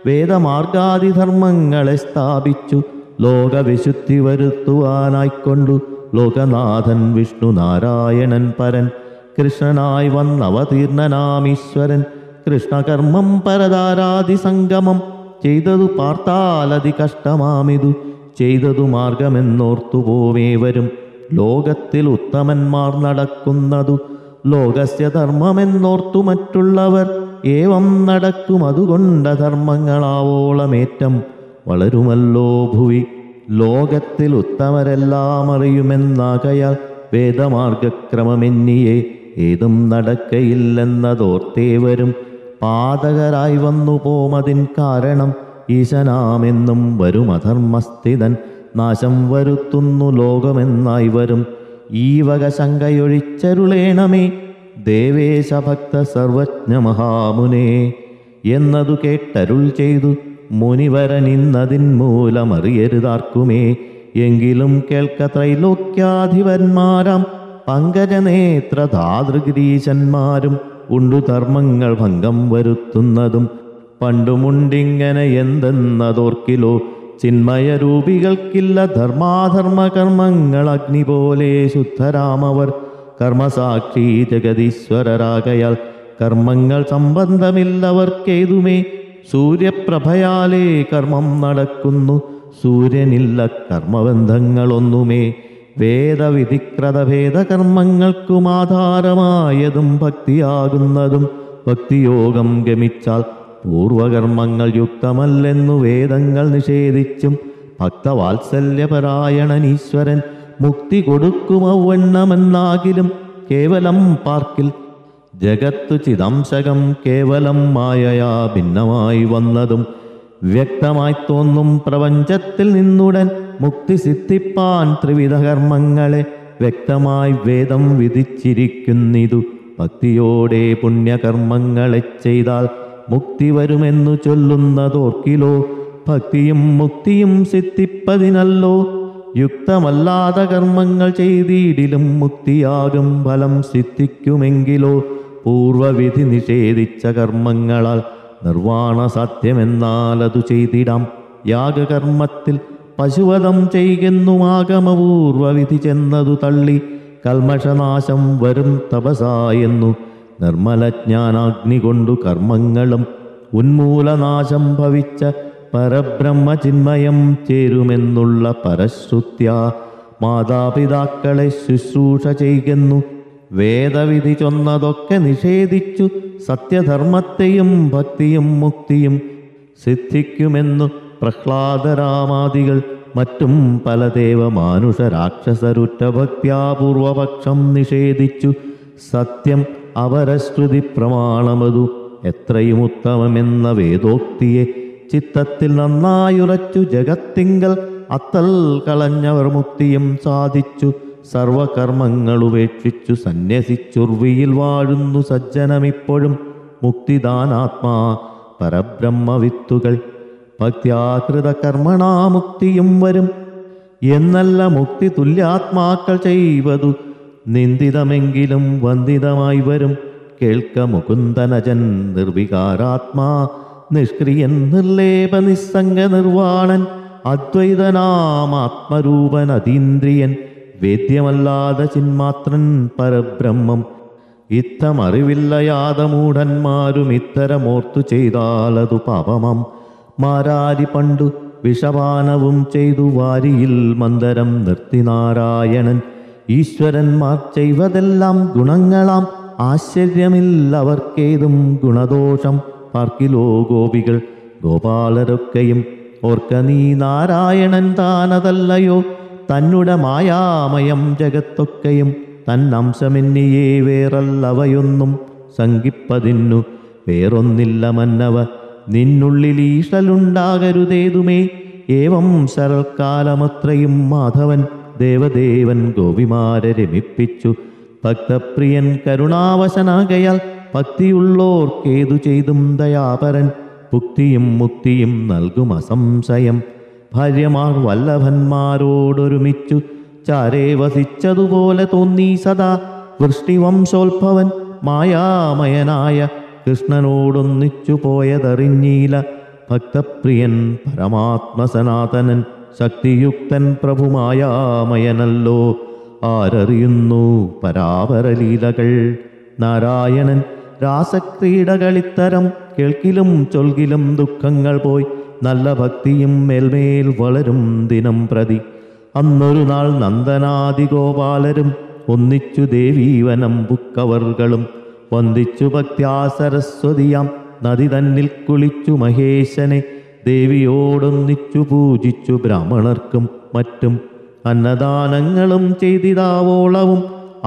വേദമാർഗാദിധർമ്മങ്ങളെ സ്ഥാപിച്ചു ലോകവിശുദ്ധി വരുത്തുവാനായിക്കൊണ്ടു ലോകനാഥൻ വിഷ്ണു നാരായണൻ പരൻ കൃഷ്ണനായി വന്നവതീർണനാമീശ്വരൻ കൃഷ്ണകർമ്മം പരതാരാതി സംഗമം ചെയ്തതു പാർത്താലതി കഷ്ടമാമിതു ചെയ്തതു മാർഗമെന്നോർത്തു പോവേവരും ലോകത്തിൽ ഉത്തമന്മാർ നടക്കുന്നതു ലോകസ്യ ധർമ്മമെന്നോർത്തു മറ്റുള്ളവർ ഏവം നടക്കും അതുകൊണ്ട ധർമ്മങ്ങളാവോളമേറ്റം വളരുമല്ലോ ഭുവി ലോകത്തിൽ ഉത്തമരെല്ലാം അറിയുമെന്നാകയാൽ വേദമാർഗക്രമമെന്നിയെ ഏതും നടക്കയില്ലെന്നതോർത്തേവരും പാതകരായി വന്നു പോമതിൻ കാരണം ഈശനാമെന്നും വരും അധർമ്മസ്ഥിതൻ നാശം വരുത്തുന്നു ലോകമെന്നായി വരും ഈ വക ശങ്കയൊഴിച്ചരുളേണമേ ദേവേശഭക്ത സർവജ്ഞ മഹാമുനേ എന്നതു കേട്ടരുൾ ചെയ്തു മുനിവരൻ ഇന്നതിൻ മൂലമറിയരുതാർക്കുമേ എങ്കിലും കേൾക്ക ത്രൈലോക്യാധിപന്മാരാം പങ്കജനേത്ര ധാതൃഗിരീശന്മാരും ഉണ്ടു ധർമ്മങ്ങൾ ഭംഗം വരുത്തുന്നതും പണ്ടുമുണ്ടിങ്ങനെ എന്തെന്നതോർക്കിലോ ചിന്മയരൂപികൾക്കില്ല ധർമാധർമ്മ കർമ്മങ്ങൾ അഗ്നി പോലെ ശുദ്ധരാമവർ കർമ്മസാക്ഷി ജഗതീശ്വരരാകയാൽ കർമ്മങ്ങൾ സംബന്ധമില്ലവർക്കേതുമേ സൂര്യപ്രഭയാലേ കർമ്മം നടക്കുന്നു സൂര്യനില്ല കർമ്മബന്ധങ്ങളൊന്നുമേ വേദവിധിക്രത ഭേദകർമ്മങ്ങൾക്കും ആധാരമായതും ഭക്തിയാകുന്നതും ഭക്തിയോഗം ഗമിച്ചാൽ പൂർവകർമ്മങ്ങൾ യുക്തമല്ലെന്നു വേദങ്ങൾ നിഷേധിച്ചും ഭക്തവാത്സല്യപരായണനീശ്വരൻ മുക്തി കൊടുക്കുമവണ്ണമെന്നാകിലും കേവലം പാർക്കിൽ ജഗത്തു ചിദംശകം കേവലം മായയാ ഭിന്നമായി വന്നതും വ്യക്തമായി തോന്നും പ്രപഞ്ചത്തിൽ നിന്നുടൻ മുക്തി സിദ്ധിപ്പാൻ ത്രിവിധ കർമ്മങ്ങളെ വ്യക്തമായി വേദം വിധിച്ചിരിക്കുന്നിതു ഭക്തിയോടെ പുണ്യകർമ്മങ്ങളെ ചെയ്താൽ മുക്തി വരുമെന്നു ചൊല്ലുന്നതോർക്കിലോ ഭക്തിയും മുക്തിയും സിദ്ധിപ്പതിനല്ലോ യുക്തമല്ലാത്ത കർമ്മങ്ങൾ ചെയ്തിടിലും മുക്തിയാകും ഫലം സിദ്ധിക്കുമെങ്കിലോ പൂർവവിധി നിഷേധിച്ച കർമ്മങ്ങളാൽ നിർവാണ സാധ്യമെന്നാൽ അതു ചെയ്തിടാം യാഗകർമ്മത്തിൽ പശുവധം ചെയ്യുന്നുമാഗമപൂർവവിധി ചെന്നതു തള്ളി കൽമഷനാശം വരും തപസായെന്നു നിർമ്മലജ്ഞാനാഗ്നി കൊണ്ടു കർമ്മങ്ങളും ഉന്മൂലനാശം ഭവിച്ച പരബ്രഹ്മചിന്മയം ചേരുമെന്നുള്ള പരശ്രുത്യ മാതാപിതാക്കളെ ശുശ്രൂഷ ചെയ്യുന്നു വേദവിധി ചൊന്നതൊക്കെ നിഷേധിച്ചു സത്യധർമ്മത്തെയും ഭക്തിയും മുക്തിയും സിദ്ധിക്കുമെന്നു പ്രഹ്ലാദരാമാദികൾ മറ്റും പല ദേവമാനുഷ രാക്ഷസരുറ്റ ഭക്ത്യാപൂർവപക്ഷം നിഷേധിച്ചു സത്യം അവരശ്രുതി പ്രമാണമതു എത്രയും ഉത്തമമെന്ന വേദോക്തിയെ ചിത്തത്തിൽ നന്നായുറച്ചു ജഗത്തിങ്കൽ അത്തൽ കളഞ്ഞവർ മുക്തിയും സാധിച്ചു സർവകർമ്മങ്ങൾ ഉപേക്ഷിച്ചു സന്യസിച്ചുർവിയിൽ വാഴുന്നു സജ്ജനമിപ്പോഴും മുക്തിദാനാത്മാ പരബ്രഹ്മവിത്തുകൾ ഭക്ത്യാകൃത കർമ്മണാമുക്തിയും വരും എന്നല്ല മുക്തി തുല്യാത്മാക്കൾ ചെയ്വതു നിന്ദിതമെങ്കിലും വന്ദിതമായി വരും കേൾക്ക മുകുന്ദനജൻ നിർവികാരാത്മാ നിഷ്ക്രിയൻ നിർലേപ നിസ്സംഗ നിർവാണൻ അദ്വൈതനാമാത്മരൂപൻ അതീന്ദ്രിയൻ വേദ്യമല്ലാതെ ചിന്മാത്രൻ പരബ്രഹ്മം ഇത്തമറിവില്ലയാതമൂഢന്മാരും ഇത്തരമോർത്തു ചെയ്താലതു പാപമം മാരാരി പണ്ടു വിഷപാനവും ചെയ്തു വാരിയിൽ മന്ദരം നിർത്തി നാരായണൻ ഈശ്വരന്മാർ ചെയ്വതെല്ലാം ഗുണങ്ങളാം ആശ്ചര്യമില്ലവർക്കേതും ഗുണദോഷം പാർക്കിലോ ഗോപികൾ ഗോപാലരൊക്കെയും ഓർക്ക നീ നാരായണൻ താനതല്ലയോ തന്നുടെ മായാമയം ജഗത്തൊക്കെയും തന്നംശമെന്നിയേ വേറല്ലവയൊന്നും സംഗിപ്പതിന്നു വേറൊന്നില്ല മന്നവ നിന്നുള്ളിൽ ഈശലുണ്ടാകരുതേതുമേ ഏവം ശരൽക്കാലമത്രയും മാധവൻ ദേവദേവൻ ഗോപിമാരെ രമിപ്പിച്ചു ഭക്തപ്രിയൻ കരുണാവശനാകയാൽ ഭക്തിയുള്ളോർക്കേതു ചെയ്തും ദയാപരൻ ഭുക്തിയും മുക്തിയും നൽകും അസംശയം ഭാര്യമാർ വല്ലഭന്മാരോടൊരുമിച്ചു ചാരേ വസിച്ചതുപോലെ തോന്നി സദാ വൃഷ്ടിവംശോത്ഭവൻ മായാമയനായ കൃഷ്ണനോടൊന്നിച്ചു പോയതറിഞ്ഞീല ഭക്തപ്രിയൻ പരമാത്മസനാതനൻ ശക്തിയുക്തൻ പ്രഭുമായാമയനല്ലോ ആരറിയുന്നു പരാപരലീലകൾ നാരായണൻ രാസക്രീഡകളിത്തരം കേൾക്കിലും ചൊൽകിലും ദുഃഖങ്ങൾ പോയി നല്ല ഭക്തിയും മേൽമേൽ വളരും ദിനം പ്രതി അന്നൊരു നാൾ നന്ദനാദി ഗോപാലരും ഒന്നിച്ചു ദേവീവനം ബുക്കവർകളും വന്ദിച്ചു ഭക്ത്യാ സരസ്വതിയാം നദി തന്നിൽ കുളിച്ചു മഹേശനെ ദേവിയോടൊന്നിച്ചു പൂജിച്ചു ബ്രാഹ്മണർക്കും മറ്റും അന്നദാനങ്ങളും ചെയ്തിതാവോളവും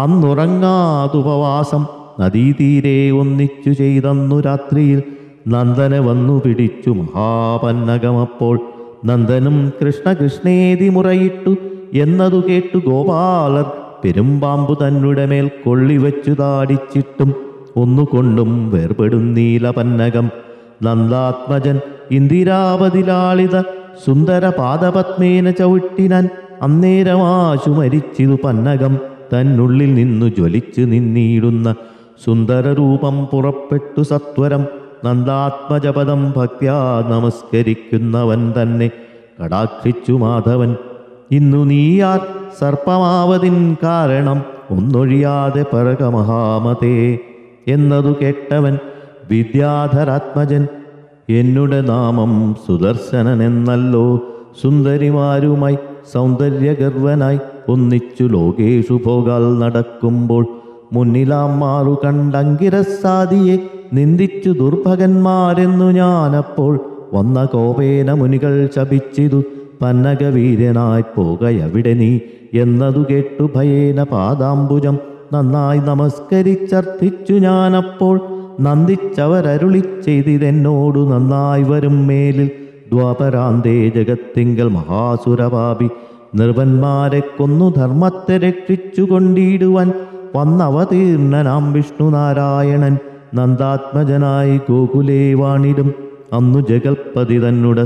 അന്നുറങ്ങാതുപവാസം നദീതീരെ ഒന്നിച്ചു ചെയ്തന്നു രാത്രിയിൽ നന്ദനെ വന്നു പിടിച്ചു മഹാപന്നകമപ്പോൾ നന്ദനും കൃഷ്ണ കൃഷ്ണേതി മുറയിട്ടു എന്നതു കേട്ടു ഗോപാലർ പെരുമ്പാമ്പു തന്നുടെ മേൽ കൊള്ളിവച്ചു താടിച്ചിട്ടും ഒന്നുകൊണ്ടും വേർപെടുന്നീല പന്നകം നന്ദാത്മജൻ ഇന്ദിരാപതിലാളിത സുന്ദര പാദപത്മേന ചവിട്ടിനാൻ അന്നേരമാശു മരിച്ചിതു പന്നകം തന്നുള്ളിൽ നിന്നു ജ്വലിച്ചു നിന്നിടുന്ന സുന്ദരരൂപം പുറപ്പെട്ടു സത്വരം നന്ദാത്മജപദം ഭക്ത്യാ നമസ്കരിക്കുന്നവൻ തന്നെ കടാക്ഷിച്ചു മാധവൻ ഇന്നു നീയാർ സർപ്പമാവതിൻ കാരണം ഒന്നൊഴിയാതെ പറക മഹാമതേ എന്നതു കേട്ടവൻ വിദ്യാധരാത്മജൻ എന്നുടെ നാമം സുദർശനൻ എന്നല്ലോ സുന്ദരിമാരുമായി സൗന്ദര്യഗർവനായി ഒന്നിച്ചു ലോകേഷു പോകാൽ നടക്കുമ്പോൾ മുന്നിലാം മാറു കണ്ടങ്കിരസാദിയെ നിന്ദിച്ചു ദുർഭകന്മാരെന്നു ഞാനപ്പോൾ വന്ന കോപേന മുനികൾ ശപിച്ചിതു പന്നകവീര്യനായി പോകയവിടെ നീ എന്നതു കേട്ടു ഭയേന പാദാംബുജം നന്നായി നമസ്കരിച്ചർത്ഥിച്ചു ഞാനപ്പോൾ നന്ദിച്ചവരരുളി ചെയ്തിതെന്നോടു നന്നായി വരും മേലിൽ ദ്വാപരാന്തേ ജഗത്തിങ്കൽ മഹാസുരപാപി നിർവന്മാരെ കൊന്നു ധർമ്മത്തെ രക്ഷിച്ചു കൊണ്ടിടുവാൻ വന്നവതീർണനാം വിഷ്ണുനാരായണൻ നന്ദാത്മജനായി ഗോകുലേ വാണിടും അന്നു ജഗൽപതി തന്നുടെ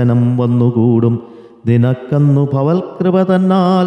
സ്പർശനം വന്നുകൂടും നിനക്കന്നു ഭവൽകൃപ തന്നാൽ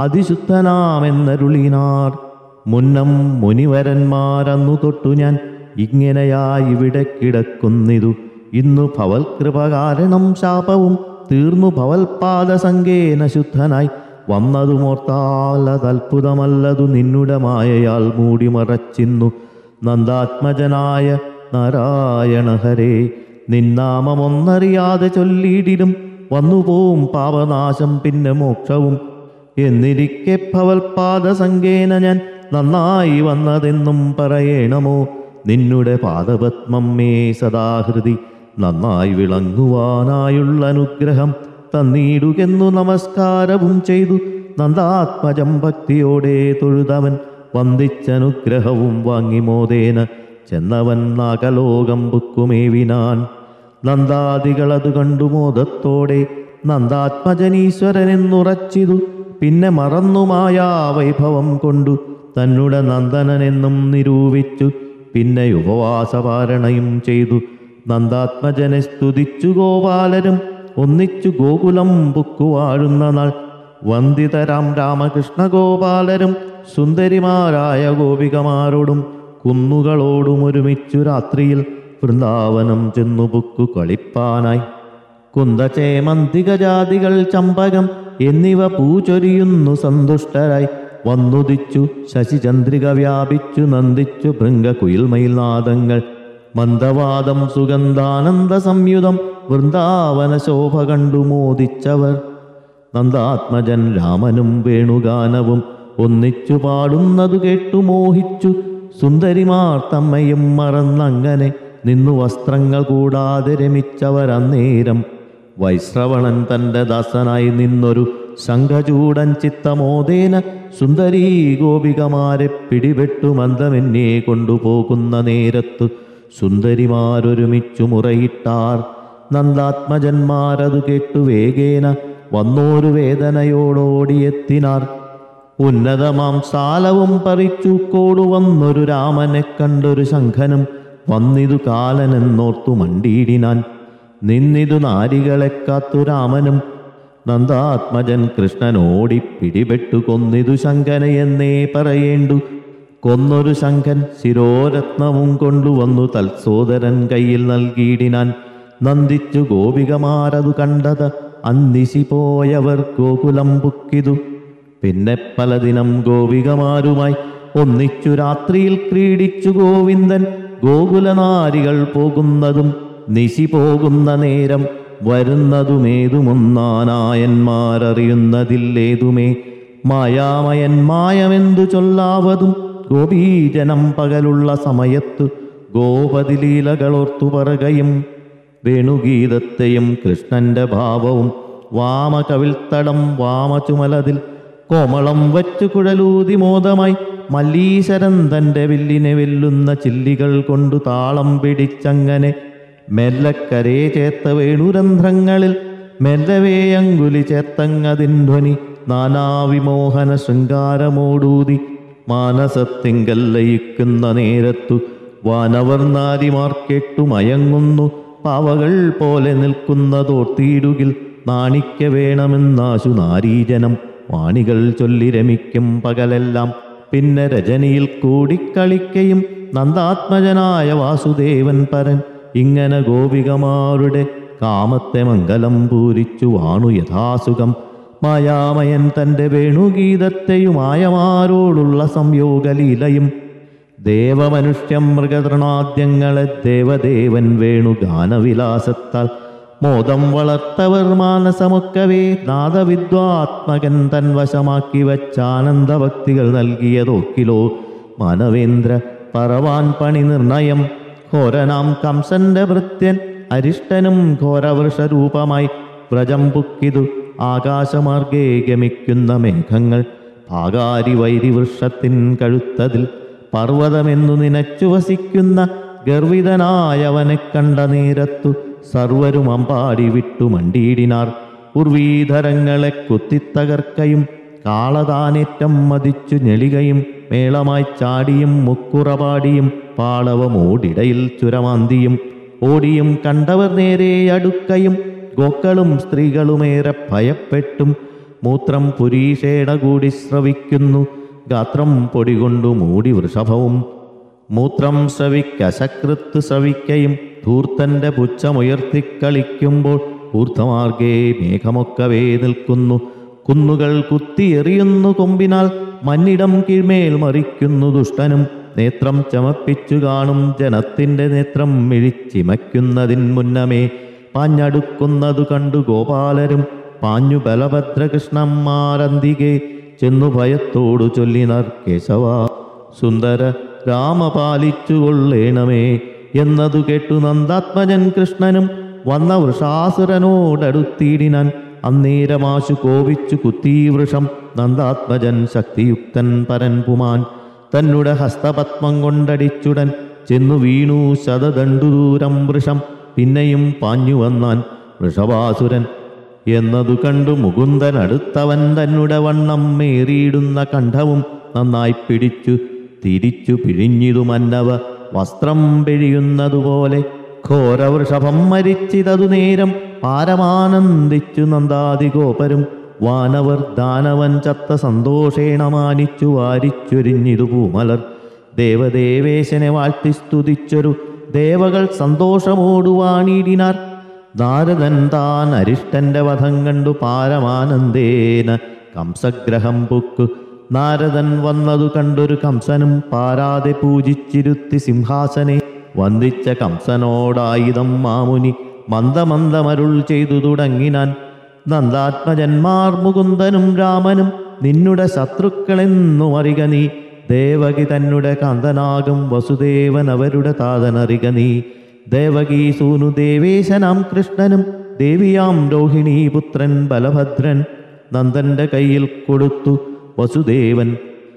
അതിശുദ്ധനാമെന്നരുളിനാർ മുന്നം മുനിവരന്മാരന്നു തൊട്ടു ഞാൻ ഇങ്ങനെയായി ഇവിടെ കിടക്കുന്നിതു ഇന്നു ഭവൽകൃപ കാരണം ശാപവും തീർന്നു ഭവൽപാദസംഗേന ശുദ്ധനായി വന്നതുമോർത്താൽ അതത്ഭുതമല്ലതു നിന്നുടെ മായയാൽ മൂടിമറച്ചിന്നു നന്ദാത്മജനായ നാരായണ ഹരേ നിന്നാമമൊന്നറിയാതെ ചൊല്ലിയിടിലും വന്നുപോവും പാപനാശം പിന്നെ മോക്ഷവും എന്നിരിക്കെ ഭവൽപാദസംഗേന ഞാൻ നന്നായി വന്നതെന്നും പറയണമോ നിന്നുടെ പാദപത്മം മേ സദാഹൃതി നന്നായി വിളങ്ങുവാനായുള്ള അനുഗ്രഹം തന്നീടുകെന്നു നമസ്കാരവും ചെയ്തു നന്ദാത്മജം ഭക്തിയോടെ തൊഴുതവൻ വന്ദിച്ചനുഗ്രഹവും വാങ്ങി മോദേന ചെന്നവൻ നാഗലോകം ബുക്കുമേവിനാൻ നന്ദാദികളതു കണ്ടു മോദത്തോടെ നന്ദാത്മജനീശ്വരനെന്നുറച്ചിതു പിന്നെ മറന്നുമായാ വൈഭവം കൊണ്ടു തന്നുടെ നന്ദനനെന്നും നിരൂപിച്ചു പിന്നെ ഉപവാസപാരണയും ചെയ്തു നന്ദാത്മജനെ സ്തുതിച്ചു ഗോപാലരും ഒന്നിച്ചു ഗോകുലം പുക്കുവാഴുന്ന നാൾ വന്ദിതരാം രാമകൃഷ്ണ ഗോപാലരും സുന്ദരിമാരായ ഗോപികമാരോടും കുന്നുകളോടും ഒരുമിച്ചു രാത്രിയിൽ വൃന്ദാവനം ചെന്നു പുക്കു കളിപ്പാനായി കുന്തചേമന്തികജാതികൾ ചമ്പകം എന്നിവ പൂചൊരിയുന്നു സന്തുഷ്ടരായി വന്നുദിച്ചു ശശിചന്ദ്രിക വ്യാപിച്ചു നന്ദിച്ചു ഭൃംഗകുയിൽമയിൽനാദങ്ങൾ മന്ദവാദം സുഗന്ധാനന്ദ സംയുതം വൃന്ദാവന ശോഭ കണ്ടു മോദിച്ചവർ നന്ദാത്മജൻ രാമനും വേണുഗാനവും ഒന്നിച്ചു പാടുന്നതു കേട്ടു മോഹിച്ചു സുന്ദരിമാർ തമ്മയും മറന്നങ്ങനെ നിന്നു വസ്ത്രങ്ങൾ കൂടാതെ രമിച്ചവരന്നേരം വൈശ്രവണൻ തൻ്റെ ദാസനായി നിന്നൊരു ശംഖചൂടൻ ചിത്തമോദേന സുന്ദരീ ഗോപികമാരെ പിടിപെട്ടു മന്ദമെന്നെ കൊണ്ടുപോകുന്ന നേരത്തു സുന്ദരിമാരൊരുമിച്ചു മുറയിട്ടാർ നന്ദാത്മജന്മാരതു കേട്ടു വേഗേന വന്നോരു വേദനയോടോടിയെത്തിനാർ ഉന്നതമാം സാലവും പറിച്ചു കോടു വന്നൊരു രാമനെ കണ്ടൊരു ശംഖനും വന്നിതു കാലനെന്നോർത്തു മണ്ടിയിടിനാൻ നിന്നിതു നാരികളെ കാത്തു രാമനും നന്ദാത്മജൻ കൃഷ്ണനോടി പിടിപെട്ടു കൊന്നിതു ശങ്കനയെന്നേ പറയേണ്ടു കൊന്നൊരു ശങ്കൻ ശിരോരത്നവും കൊണ്ടുവന്നു തൽസോദരൻ കയ്യിൽ നൽകിയിടിനാൻ നന്ദിച്ചു ഗോപികമാരതു കണ്ടത് അന്നിശി പോയവർ ഗോകുലം പുക്കിതു പിന്നെ പലദിനം ഗോപികമാരുമായി ഒന്നിച്ചു രാത്രിയിൽ ക്രീഡിച്ചു ഗോവിന്ദൻ ഗോകുലനാരികൾ പോകുന്നതും നിശി പോകുന്ന നേരം വരുന്നതുമേതുമൊന്നാനായന്മാരറിയുന്നതില്ലേതുമേ മായാമയൻ മായമെന്തു ചൊല്ലാവതും ഗോപീജനം പകലുള്ള സമയത്തു ഗോപതിലീലകളോർത്തു പറകയും വേണുഗീതത്തെയും കൃഷ്ണന്റെ ഭാവവും വാമകവിൽത്തടം വാമചുമലതിൽ കോമളം വച്ചു കുഴലൂതി മോദമായി മല്ലീശരൻ തൻ്റെ വില്ലിനെ വെല്ലുന്ന ചില്ലികൾ കൊണ്ടു താളം പിടിച്ചങ്ങനെ മെല്ലക്കരേ ചേർത്ത വേണുരന്ധ്രങ്ങളിൽ മെല്ലവേ അങ്കുലി ചേർത്തങ്ങതിൻ ധ്വനി നാനാവിമോഹന ശൃംഗാരമോടൂതി മാനസത്തിങ്കൽ ലയിക്കുന്ന നേരത്തു വാനവർ നാരിമാർ കേട്ടു മയങ്ങുന്നു പാവകൾ പോലെ നിൽക്കുന്നതോർത്തിയിടുകിൽ നാണിക്ക വേണമെന്നാശു നാരീജനം വാണികൾ ചൊല്ലി രമിക്കും പകലെല്ലാം പിന്നെ രജനിയിൽ കൂടിക്കളിക്കയും നന്ദാത്മജനായ വാസുദേവൻ പരൻ ഇങ്ങനെ ഗോപികമാരുടെ കാമത്തെ മംഗലം പൂരിച്ചു വാണു യഥാസുഖം മായാമയൻ തൻ്റെ വേണുഗീതത്തെയുമായമാരോടുള്ള സംയോഗലീലയും ദേവമനുഷ്യം മൃഗതൃണാദ്യങ്ങളെ ദേവദേവൻ വേണുഗാനവിലാസത്താൽ മോദം വളർത്തവർ മാനസമൊക്കവേ നാദവിദ്വാത്മകൻ തൻ വശമാക്കി വച്ചാനന്ദഭക്തികൾ നൽകിയതോക്കിലോ മാനവേന്ദ്ര പറവാൻ പണി നിർണയം ഘോരനാം കംസന്റെ ഭൃത്യൻ അരിഷ്ടനും ഘോരവൃഷരൂപമായി വ്രജം പുക്കിതു ആകാശമാർഗേ ഗമിക്കുന്ന മേഘങ്ങൾ ഭാഗാരി വൈരിവൃക്ഷത്തിൻ കഴുത്തതിൽ പർവ്വതമെന്നു നിനച്ചു വസിക്കുന്ന ഗർവിതനായവനെ കണ്ട നേരത്തു സർവരും അമ്പാടി വിട്ടു മണ്ടിയിടിനാർ ഉർവീധരങ്ങളെ കുത്തിത്തകർക്കയും കാളതാനേറ്റം മതിച്ചു ഞെളികയും മേളമായി ചാടിയും മുക്കുറപാടിയും പാളവമോടിടയിൽ ചുരമാന്തിയും ഓടിയും കണ്ടവർ നേരെ അടുക്കയും ഗോക്കളും സ്ത്രീകളുമേറെ ഭയപ്പെട്ടും മൂത്രം പുരീഷേട കൂടി സ്രവിക്കുന്നു ഗാത്രം പൊടികൊണ്ടു മൂടി വൃഷഭവും മൂത്രം ശ്രവിക്കശകൃത്ത് ശ്രവിക്കയും ധൂർത്തന്റെ പുച്ഛമുയർത്തിക്കളിക്കുമ്പോൾ ഊർദ്ധമാർഗേ മേഘമൊക്കവേ നിൽക്കുന്നു കുന്നുകൾ കുത്തിയെറിയുന്നു കൊമ്പിനാൽ മന്നിടം കീഴ്മേൽ മറിക്കുന്നു ദുഷ്ടനും നേത്രം ചമപ്പിച്ചു കാണും ജനത്തിൻ്റെ നേത്രം മിഴിച്ചിമയ്ക്കുന്നതിൻ മുന്നമേ പാഞ്ഞടുക്കുന്നതു കണ്ടു ഗോപാലരും പാഞ്ഞു ബലഭദ്രകൃഷ്ണന്മാരന്തികെ ചെന്നു ഭയത്തോടു ചൊല്ലിനാർ കേശവ സുന്ദര രാമ പാലിച്ചുകൊള്ളേണമേ എന്നതു കേട്ടു നന്ദാത്മജൻ കൃഷ്ണനും വന്ന വൃഷാസുരനോടടുത്തിയിടിനാൻ അന്നേരമാശു കോപിച്ചു കുത്തീ വൃഷം നന്ദാത്മജൻ ശക്തിയുക്തൻ പരൻ പുമാൻ തന്നുടെ ഹസ്തപത്മം കൊണ്ടടിച്ചുടൻ ചെന്നു വീണു ശതദണ്ഡുദൂരം വൃഷം പിന്നെയും പാഞ്ഞു വന്നാൻ വൃഷഭാസുരൻ എന്നതു കണ്ടു മുകുന്ദൻ അടുത്തവൻ തന്നുടെ വണ്ണം മേറിയിടുന്ന കണ്ഠവും നന്നായി പിടിച്ചു തിരിച്ചു പിഴിഞ്ഞിതു മന്നവ വസ്ത്രം പിഴിയുന്നതുപോലെ ഘോരവൃഷഭം മരിച്ചിതതു നേരം പാരമാനന്ദിച്ചു നന്ദാതിഗോപരും വാനവർ ദാനവൻ ചത്ത സന്തോഷേണ മാനിച്ചു വാരിച്ചൊരിഞ്ഞിതു പൂമലർ ദേവദേവേശനെ വാഴ്ത്തി സ്തുതിച്ചൊരു ദേവകൾ സന്തോഷമോടുവാണിടിനാർ നാരദൻ താൻ അരിഷ്ടന്റെ വധം കണ്ടു പാരമാനന്ദേന കംസഗ്രഹം പൊക്കു നാരദൻ വന്നതു കണ്ടൊരു കംസനും പാരാതെ പൂജിച്ചിരുത്തി സിംഹാസനെ വന്ദിച്ച കംസനോടായുധം മാമുനി മന്ദമന്ദമരുൾ ചെയ്തു തുടങ്ങിനാൻ നന്ദാത്മജന്മാർ മുകുന്ദനും രാമനും നിന്നുടെ ശത്രുക്കളെന്നു അറിക നീ ദേവകി തന്നെ കാന്തനാകും വസുദേവൻ അവരുടെ താതനറിക നീ ദേവകീ സൂനു ദേവേശനാം കൃഷ്ണനും ദേവിയാം രോഹിണീ പുത്രൻ ബലഭദ്രൻ നന്ദന്റെ കയ്യിൽ കൊടുത്തു വസുദേവൻ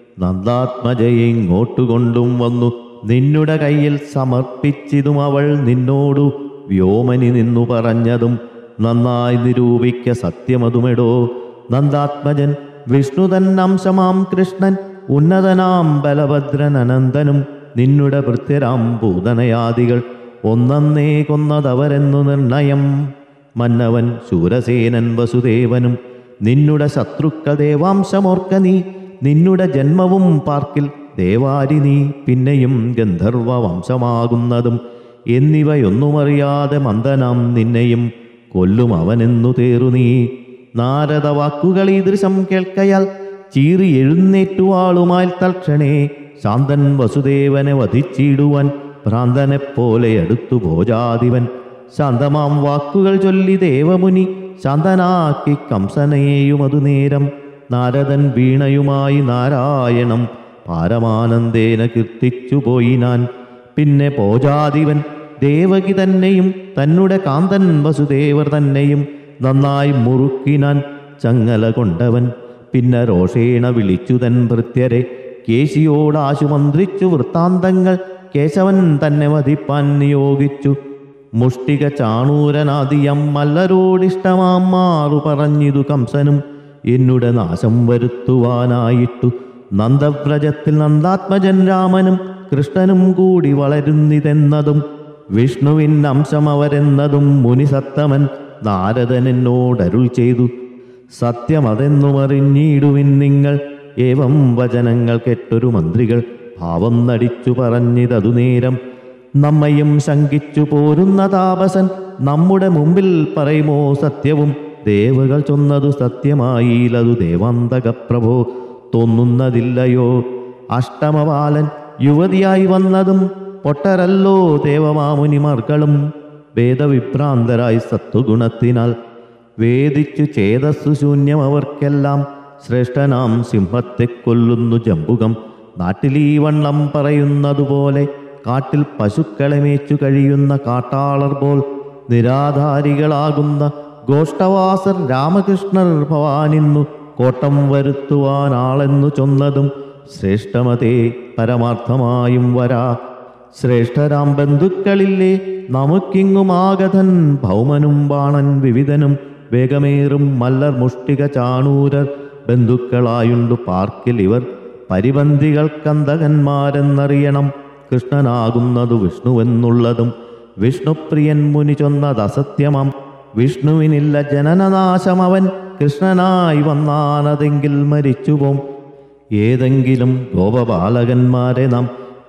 നന്ദാത്മജയെ ഇങ്ങോട്ടു കൊണ്ടും വന്നു നിന്നുടെ കയ്യിൽ സമർപ്പിച്ചിതും അവൾ നിന്നോടു വ്യോമനി നിന്നു പറഞ്ഞതും നന്നായി നിരൂപിക്ക സത്യമതുമെടോ നന്ദാത്മജൻ വിഷ്ണുതൻ അംശമാം കൃഷ്ണൻ ഉന്നതനാം ബലഭദ്രൻ അനന്തനും നിന്നുടെ ഭൃത്യരാം പൂതനയാദികൾ ഒന്നന്നേ കൊന്നതവരെന്നു നിർണയം മന്നവൻ ശൂരസേനൻ വസുദേവനും നിന്നുടെ ശത്രുക്കൾ ദേവാംശമോർക്ക നീ നിന്നുടെ ജന്മവും പാർക്കിൽ ദേവാരി നീ പിന്നെയും ഗന്ധർവ വംശമാകുന്നതും എന്നിവയൊന്നുമറിയാതെ മന്ദനാം നിന്നെയും കൊല്ലും അവനെന്നു തേറു നീ നാരദ വാക്കുകൾ ഈ ദൃശം കേൾക്കയാൽ ചീറി എഴുന്നേറ്റുവാളുമായി തൽക്ഷണേ ശാന്തൻ വസുദേവനെ വധിച്ചിടുവാൻ ഭ്രാന്തനെപ്പോലെ അടുത്തു ഭോജാതിവൻ ശാന്തമാം വാക്കുകൾ ചൊല്ലി ദേവമുനി ശാന്തനാക്കി കംസനെയും അതു നേരം നാരദൻ വീണയുമായി നാരായണം പാരമാനന്ദേന കീർത്തിച്ചു പോയി ഞാൻ പിന്നെ പോജാതിവൻ ദേവകി തന്നെയും തന്നെ കാന്തൻ വസുദേവർ തന്നെയും നന്നായി മുറുക്കിനാൻ ചങ്ങല കൊണ്ടവൻ പിന്നെ രോഷേണ വിളിച്ചു തൻ ഭൃത്യരെ കേശിയോടാശു മന്ത്രിച്ചു വൃത്താന്തങ്ങൾ കേശവൻ തന്നെ വധിപ്പാൻ നിയോഗിച്ചു മുഷ്ടിക ചാണൂരനാദിയം മല്ലരോടിഷ്ടമാം മാറു പറഞ്ഞിതു കംസനും എന്നുടെ നാശം വരുത്തുവാനായിട്ടു നന്ദവ്രജത്തിൽ നന്ദാത്മജൻ രാമനും കൃഷ്ണനും കൂടി വളരുന്നിതെന്നതും വിഷ്ണുവിൻ അംശമവരെന്നതും മുനിസത്തമൻ നാരദനെന്നോടരുൾ ചെയ്തു സത്യമതെന്നുമറിഞ്ഞിടുവിൻ നിങ്ങൾ ഏവം വചനങ്ങൾ കെട്ടൊരു മന്ത്രികൾ ഭാവം നടിച്ചു പറഞ്ഞിതതു നേരം നമ്മയും ശങ്കിച്ചു പോരുന്ന താപസൻ നമ്മുടെ മുമ്പിൽ പറയുമോ സത്യവും ദേവകൾ ചൊന്നതു സത്യമായില്ലതു ദേവാന്തക പ്രഭോ തോന്നുന്നതില്ലയോ അഷ്ടമപാലൻ യുവതിയായി വന്നതും പൊട്ടരല്ലോ ദേവമാമുനിമാർകളും വേദവിഭ്രാന്തരായി സത്വഗുണത്തിനാൽ വേദിച്ചു ചേതസ്സു ശൂന്യം അവർക്കെല്ലാം ശ്രേഷ്ഠനാം സിംഹത്തെ കൊല്ലുന്നു ജമ്പുകം നാട്ടിലീ വണ്ണം പറയുന്നതുപോലെ കാട്ടിൽ പശുക്കളെ മേച്ചു കഴിയുന്ന കാട്ടാളർ പോൽ നിരാധാരികളാകുന്ന ഗോഷ്ടവാസർ രാമകൃഷ്ണർ ഭവാനിന്നു കോട്ടം വരുത്തുവാനാളെന്നു ചൊന്നതും ശ്രേഷ്ഠമതേ പരമാർത്ഥമായും വരാ ശ്രേഷ്ഠരാം ബന്ധുക്കളില്ലേ നമുക്കിങ്ങുമാഗതൻ ഭൗമനും ബാണൻ വിവിധനും വേഗമേറും മല്ലർ മുഷ്ടിക ചാണൂരർ ബന്ധുക്കളായുണ്ടു പാർക്കിൽ ഇവർ പരിബന്ധികൾക്കന്തകന്മാരെന്നറിയണം കൃഷ്ണനാകുന്നതു വിഷ്ണുവെന്നുള്ളതും വിഷ്ണുപ്രിയൻ മുനി ചൊന്നത് അസത്യമാം വിഷ്ണുവിനില്ല ജനനനാശമവൻ കൃഷ്ണനായി വന്നാനതെങ്കിൽ മരിച്ചുപോം ഏതെങ്കിലും ഗോപബാലകന്മാരെ നാം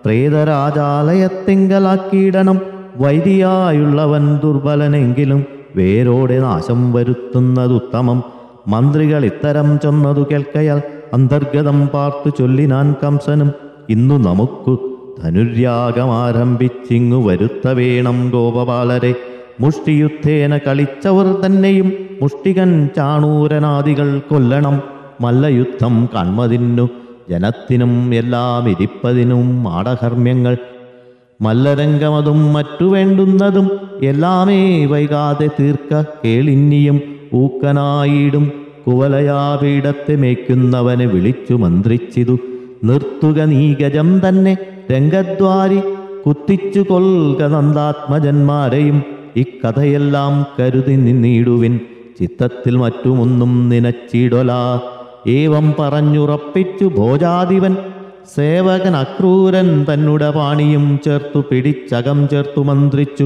പ്രേതരാജാലയത്തിങ്കലാക്കിയിടണം വൈദിയായുള്ളവൻ ദുർബലനെങ്കിലും വേരോടെ നാശം വരുത്തുന്നതുത്തമം മന്ത്രികൾ ഇത്തരം ചൊന്നതു കേൾക്കയാൽ അന്തർഗതം പാർത്തു ചൊല്ലിനാൻ കംസനും ഇന്നു നമുക്കു ധനുര്യാഗമാരംഭിച്ചിങ്ങു വരുത്ത വേണം ഗോപബാലരെ മുഷ്ടിയുദ്ധേന കളിച്ചവർ തന്നെയും മുഷ്ടികൻ ചാണൂരനാദികൾ കൊല്ലണം മല്ലയുദ്ധം കാൺമതിന്നു ജനത്തിനും എല്ലാം ഇരിപ്പതിനും മാടകർമ്മ്യങ്ങൾ മല്ലരംഗമതും മറ്റു വേണ്ടുന്നതും എല്ലാമേ വൈകാതെ തീർക്ക കേളിന്നിയും ഊക്കനായിടും കുവലയാപീഠത്തെ മേയ്ക്കുന്നവനെ വിളിച്ചു മന്ത്രിച്ചിതു നിർത്തുക നീ ഗജം തന്നെ രംഗദ്വാരി കുത്തിച്ചു കൊൽക നന്ദാത്മജന്മാരെയും ഇക്കഥയെല്ലാം കരുതി നിന്നിടുവിൻ ചിത്തത്തിൽ മറ്റുമൊന്നും നിനച്ചിടൊല ഏവം പറഞ്ഞുറപ്പിച്ചു ഭോജാദിവൻ സേവകൻ അക്രൂരൻ തന്നുടെ പാണിയും ചേർത്തു പിടിച്ചകം ചേർത്തു മന്ത്രിച്ചു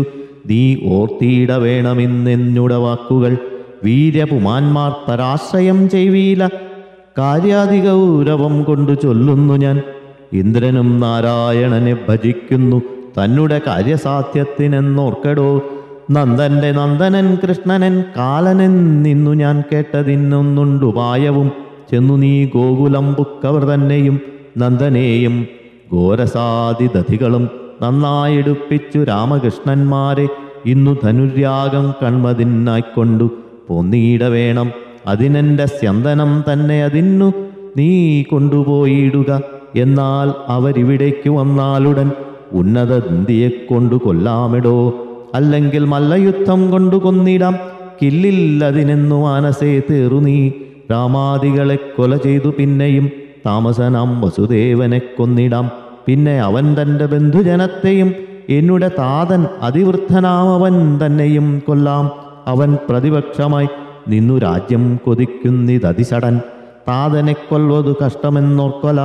നീ ഓർത്തിയിട വേണമെന്നെന്നുടെ വാക്കുകൾ വീര്യപുമാന്മാർ പരാശ്രയം ചെയ്വീല കാര്യാധികൗരവം കൊണ്ടു ചൊല്ലുന്നു ഞാൻ ഇന്ദ്രനും നാരായണനെ ഭജിക്കുന്നു തന്നെ കാര്യസാധ്യത്തിനെന്നോർക്കടോ നന്ദന്റെ നന്ദനൻ കൃഷ്ണനൻ കാലനൻ നിന്നു ഞാൻ കേട്ടതിന്നൊന്നുണ്ടുപായവും ചെന്നു നീ ഗോകുലം പുക്കവർ തന്നെയും നന്ദനെയും ഘോരസാദിദധികളും നന്നായെടുപ്പിച്ചു രാമകൃഷ്ണന്മാരെ ഇന്നു ധനുര്യാഗം കൺമതിനായിക്കൊണ്ടു പൊന്നീട വേണം അതിനെൻ്റെ സ്യന്തനം തന്നെ അതിന്നു നീ കൊണ്ടുപോയിടുക എന്നാൽ അവരിവിടേക്ക് വന്നാലുടൻ ഉന്നത ദന്തിയെ കൊണ്ടു കൊല്ലാമിടോ അല്ലെങ്കിൽ മല്ലയുദ്ധം കൊണ്ടു കൊന്നിടാം കില്ലില്ലതിനെന്നു മാനസേ തീറു നീ രാമാദികളെ കൊല ചെയ്തു പിന്നെയും താമസനാം വസുദേവനെ കൊന്നിടാം പിന്നെ അവൻ തൻ്റെ ബന്ധുജനത്തെയും എന്നുടെ താതൻ അതിവൃദ്ധനാമവൻ തന്നെയും കൊല്ലാം അവൻ പ്രതിപക്ഷമായി നിന്നു രാജ്യം കൊതിക്കുന്നിതതിസടൻ താതനെ കൊല്വതു കഷ്ടമെന്നോർക്കൊല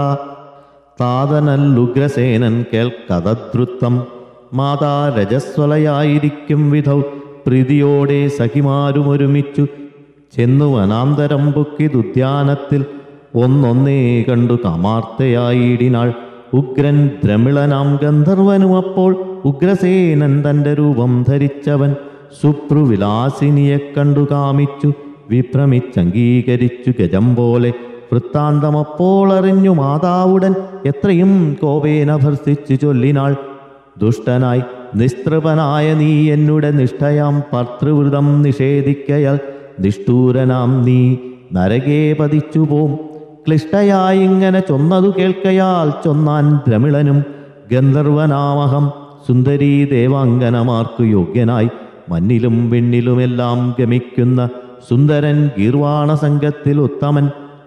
താതനല്ലുഗ്രസേനൻ കേൾക്കതദ്രുത്തം മാതാ രജസ്വലയായിരിക്കും വിധൗ പ്രീതിയോടെ സഖിമാരുമൊരുമിച്ചു ചെന്നു വനാന്തരം പൊക്കിതുദ്യാനത്തിൽ ഒന്നൊന്നേ കണ്ടു കാമാർത്തയായിടിനാൾ ഉഗ്രൻ ദ്രമിളനാം ഗന്ധർവനും അപ്പോൾ ഉഗ്രസേനൻ തൻ്റെ രൂപം ധരിച്ചവൻ സുപ്രുവിലാസിനിയെ കണ്ടു കാമിച്ചു വിഭ്രമിച്ചംഗീകരിച്ചു ഗജം പോലെ വൃത്താന്തമപ്പോൾ അറിഞ്ഞു മാതാവുടൻ എത്രയും കോപേന ഭർത്തിച്ചു ചൊല്ലിനാൾ ദുഷ്ടനായി നിസ്തൃപനായ നീ എന്നുടെ നിഷ്ഠയാം ഭർത്തൃവൃതം നിഷേധിക്കയാൽ നിഷ്ഠൂരനാം നീ നരകേ പതിച്ചു പോം ക്ലിഷ്ടയായി ഇങ്ങനെ ചൊന്നതു കേൾക്കയാൽ ചൊന്നാൻ ദ്രമിളനും ഗന്ധർവനാമഹം സുന്ദരീ ദേവാംഗനമാർക്കു യോഗ്യനായി മണ്ണിലും വെണ്ണിലുമെല്ലാം ഗമിക്കുന്ന സുന്ദരൻ ഗീർവാണ സംഘത്തിൽ ഉത്തമൻ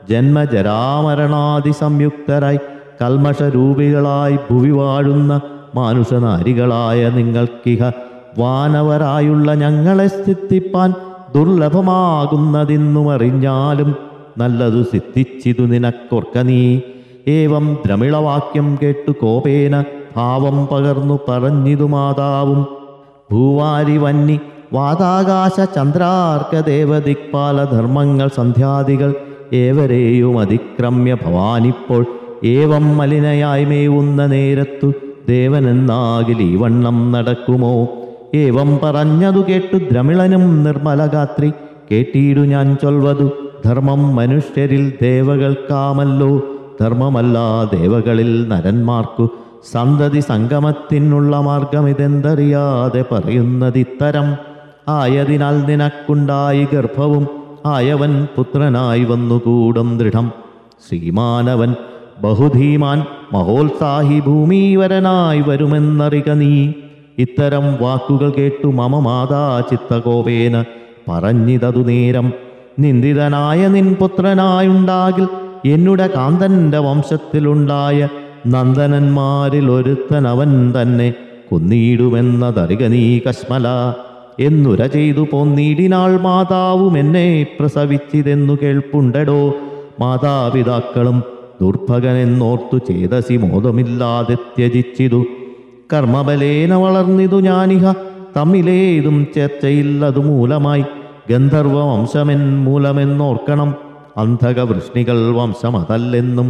ജന്മജരാമരണാദി സംയുക്തരായി കൽമഷരൂപികളായി ഭുവി വാഴുന്ന മാനുഷനാരികളായ നിങ്ങൾക്കിഹ വാനവരായുള്ള ഞങ്ങളെ സ്ഥിത്തിപ്പാൻ ദുർലഭമാകുന്നതെന്നും അറിഞ്ഞാലും നല്ലതു സിദ്ധിച്ചിതു നിനക്കൊർക്ക നീ ഏവം ദ്രമിളവാക്യം കേട്ടു കോപേന ഭാവം പകർന്നു പറഞ്ഞിതു മാതാവും ഭൂവാരി വന്നി വാതാകാശ ചന്ദ്രാർക്ക ദേവദിക്പാല ധർമ്മങ്ങൾ സന്ധ്യാദികൾ ഏവരെയും അതിക്രമ്യ ഭവാനിപ്പോൾ ഏവം മലിനയായി മേവുന്ന നേരത്തു ദേവനെന്നാകിൽ ഈ വണ്ണം നടക്കുമോ ഏവം പറഞ്ഞതു കേട്ടു ദ്രമിളനും നിർമ്മലഗാത്രി കേട്ടിടു ഞാൻ ചൊൽവതു ധർമ്മം മനുഷ്യരിൽ ദേവകൾക്കാമല്ലോ ധർമ്മമല്ല ദേവകളിൽ നരന്മാർക്കു സന്തതി സംഗമത്തിനുള്ള മാർഗമിതെന്തറിയാതെ പറയുന്നതിത്തരം ആയതിനാൽ നിനക്കുണ്ടായി ഗർഭവും ആയവൻ പുത്രനായി വന്നുകൂടും ദൃഢം ശ്രീമാനവൻ ബഹുധീമാൻ മഹോത്സാഹി ഭൂമീവരനായി വരുമെന്നറിക നീ ഇത്തരം വാക്കുകൾ കേട്ടു മമ മാതാ ചിത്തകോപേന പറഞ്ഞിതതു നേരം നിന്ദിതനായ നിൻ പുത്രനായുണ്ടാകിൽ എന്നുടെ കാന്തന്റെ വംശത്തിലുണ്ടായ നന്ദനന്മാരിൽ ഒരുത്തൻ അവൻ തന്നെ കൊന്നിടുമെന്നതറിക നീ കശ്മല എന്നുര ചെയ്തു പോന്നീടിനാൾ മാതാവും എന്നെ പ്രസവിച്ചിതെന്നു കേൾപ്പുണ്ടടോ മാതാപിതാക്കളും ദുർഭകനെന്നോർത്തു ചേതസി മോദമില്ലാതെ ത്യജിച്ചിതു കർമ്മബലേന വളർന്നിതു ഞാനിഹ തമ്മിലേതും ചേർച്ചയില്ലതു മൂലമായി ഗന്ധർവ വംശമെൻ മൂലമെന്നോർക്കണം അന്ധകവൃഷ്ണികൾ വംശമതല്ലെന്നും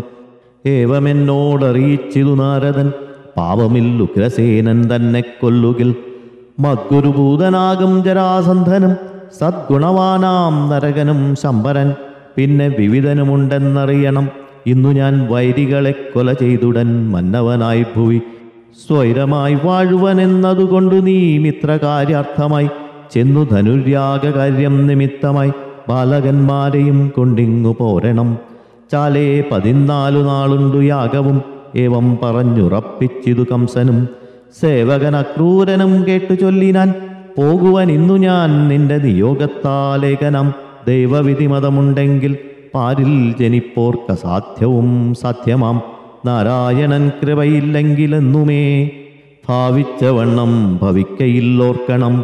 ഏവമെന്നോടറിയിച്ചിതു നാരദൻ പാപമില്ലുഗ്രസേനൻ തന്നെ കൊല്ലുകിൽ മദ്ഗുരുഭൂതനാകും ജരാസന്ധനും സദ്ഗുണവാനാം നരകനും ശമ്പരൻ പിന്നെ വിവിധനുമുണ്ടെന്നറിയണം ഇന്നു ഞാൻ വൈരികളെ കൊല ചെയ്തുടൻ മന്നവനായി ഭുവി സ്വൈരമായി വാഴുവനെന്നതുകൊണ്ടു നീ മിത്രകാര്യാർത്ഥമായി ചെന്നു ധനുര്യാഗകാര്യം നിമിത്തമായി ബാലകന്മാരെയും കൊണ്ടിങ്ങു പോരണം ചാലേ പതിനാലു നാളുണ്ടു യാഗവും ഏവം പറഞ്ഞുറപ്പിച്ചിതു കംസനും സേവകൻ അക്രൂരനും കേട്ടു ചൊല്ലിനാൻ പോകുവൻ ഇന്നു ഞാൻ നിന്റെ നിയോഗത്താലേഖനം ദൈവവിധിമതമുണ്ടെങ്കിൽ പാരിൽ ജനിപ്പോർക്ക സാധ്യവും സാധ്യമാം നാരായണൻ കൃപയില്ലെങ്കിലെന്നുമേ ഭാവിച്ച വണ്ണം ഭവിക്കയില്ലോർക്കണം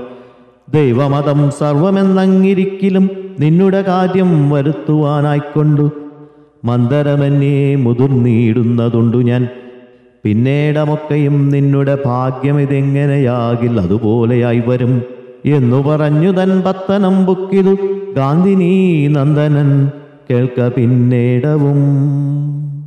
ദൈവമതം സർവമെന്നങ്ങിരിക്കിലും നിന്നുടെ കാര്യം വരുത്തുവാനായിക്കൊണ്ടു മന്ദരമെന്നെ മുതിർന്നിടുന്നതുണ്ടു ഞാൻ പിന്നീടമൊക്കെയും നിന്നുടെ ഭാഗ്യം ഇതെങ്ങനെയാകിൽ അതുപോലെയായി വരും എന്നു പറഞ്ഞു തൻ പത്തനം ബുക്കിതു ഗാന്ധിനീ നന്ദനൻ കേൾക്ക പിന്നീടവും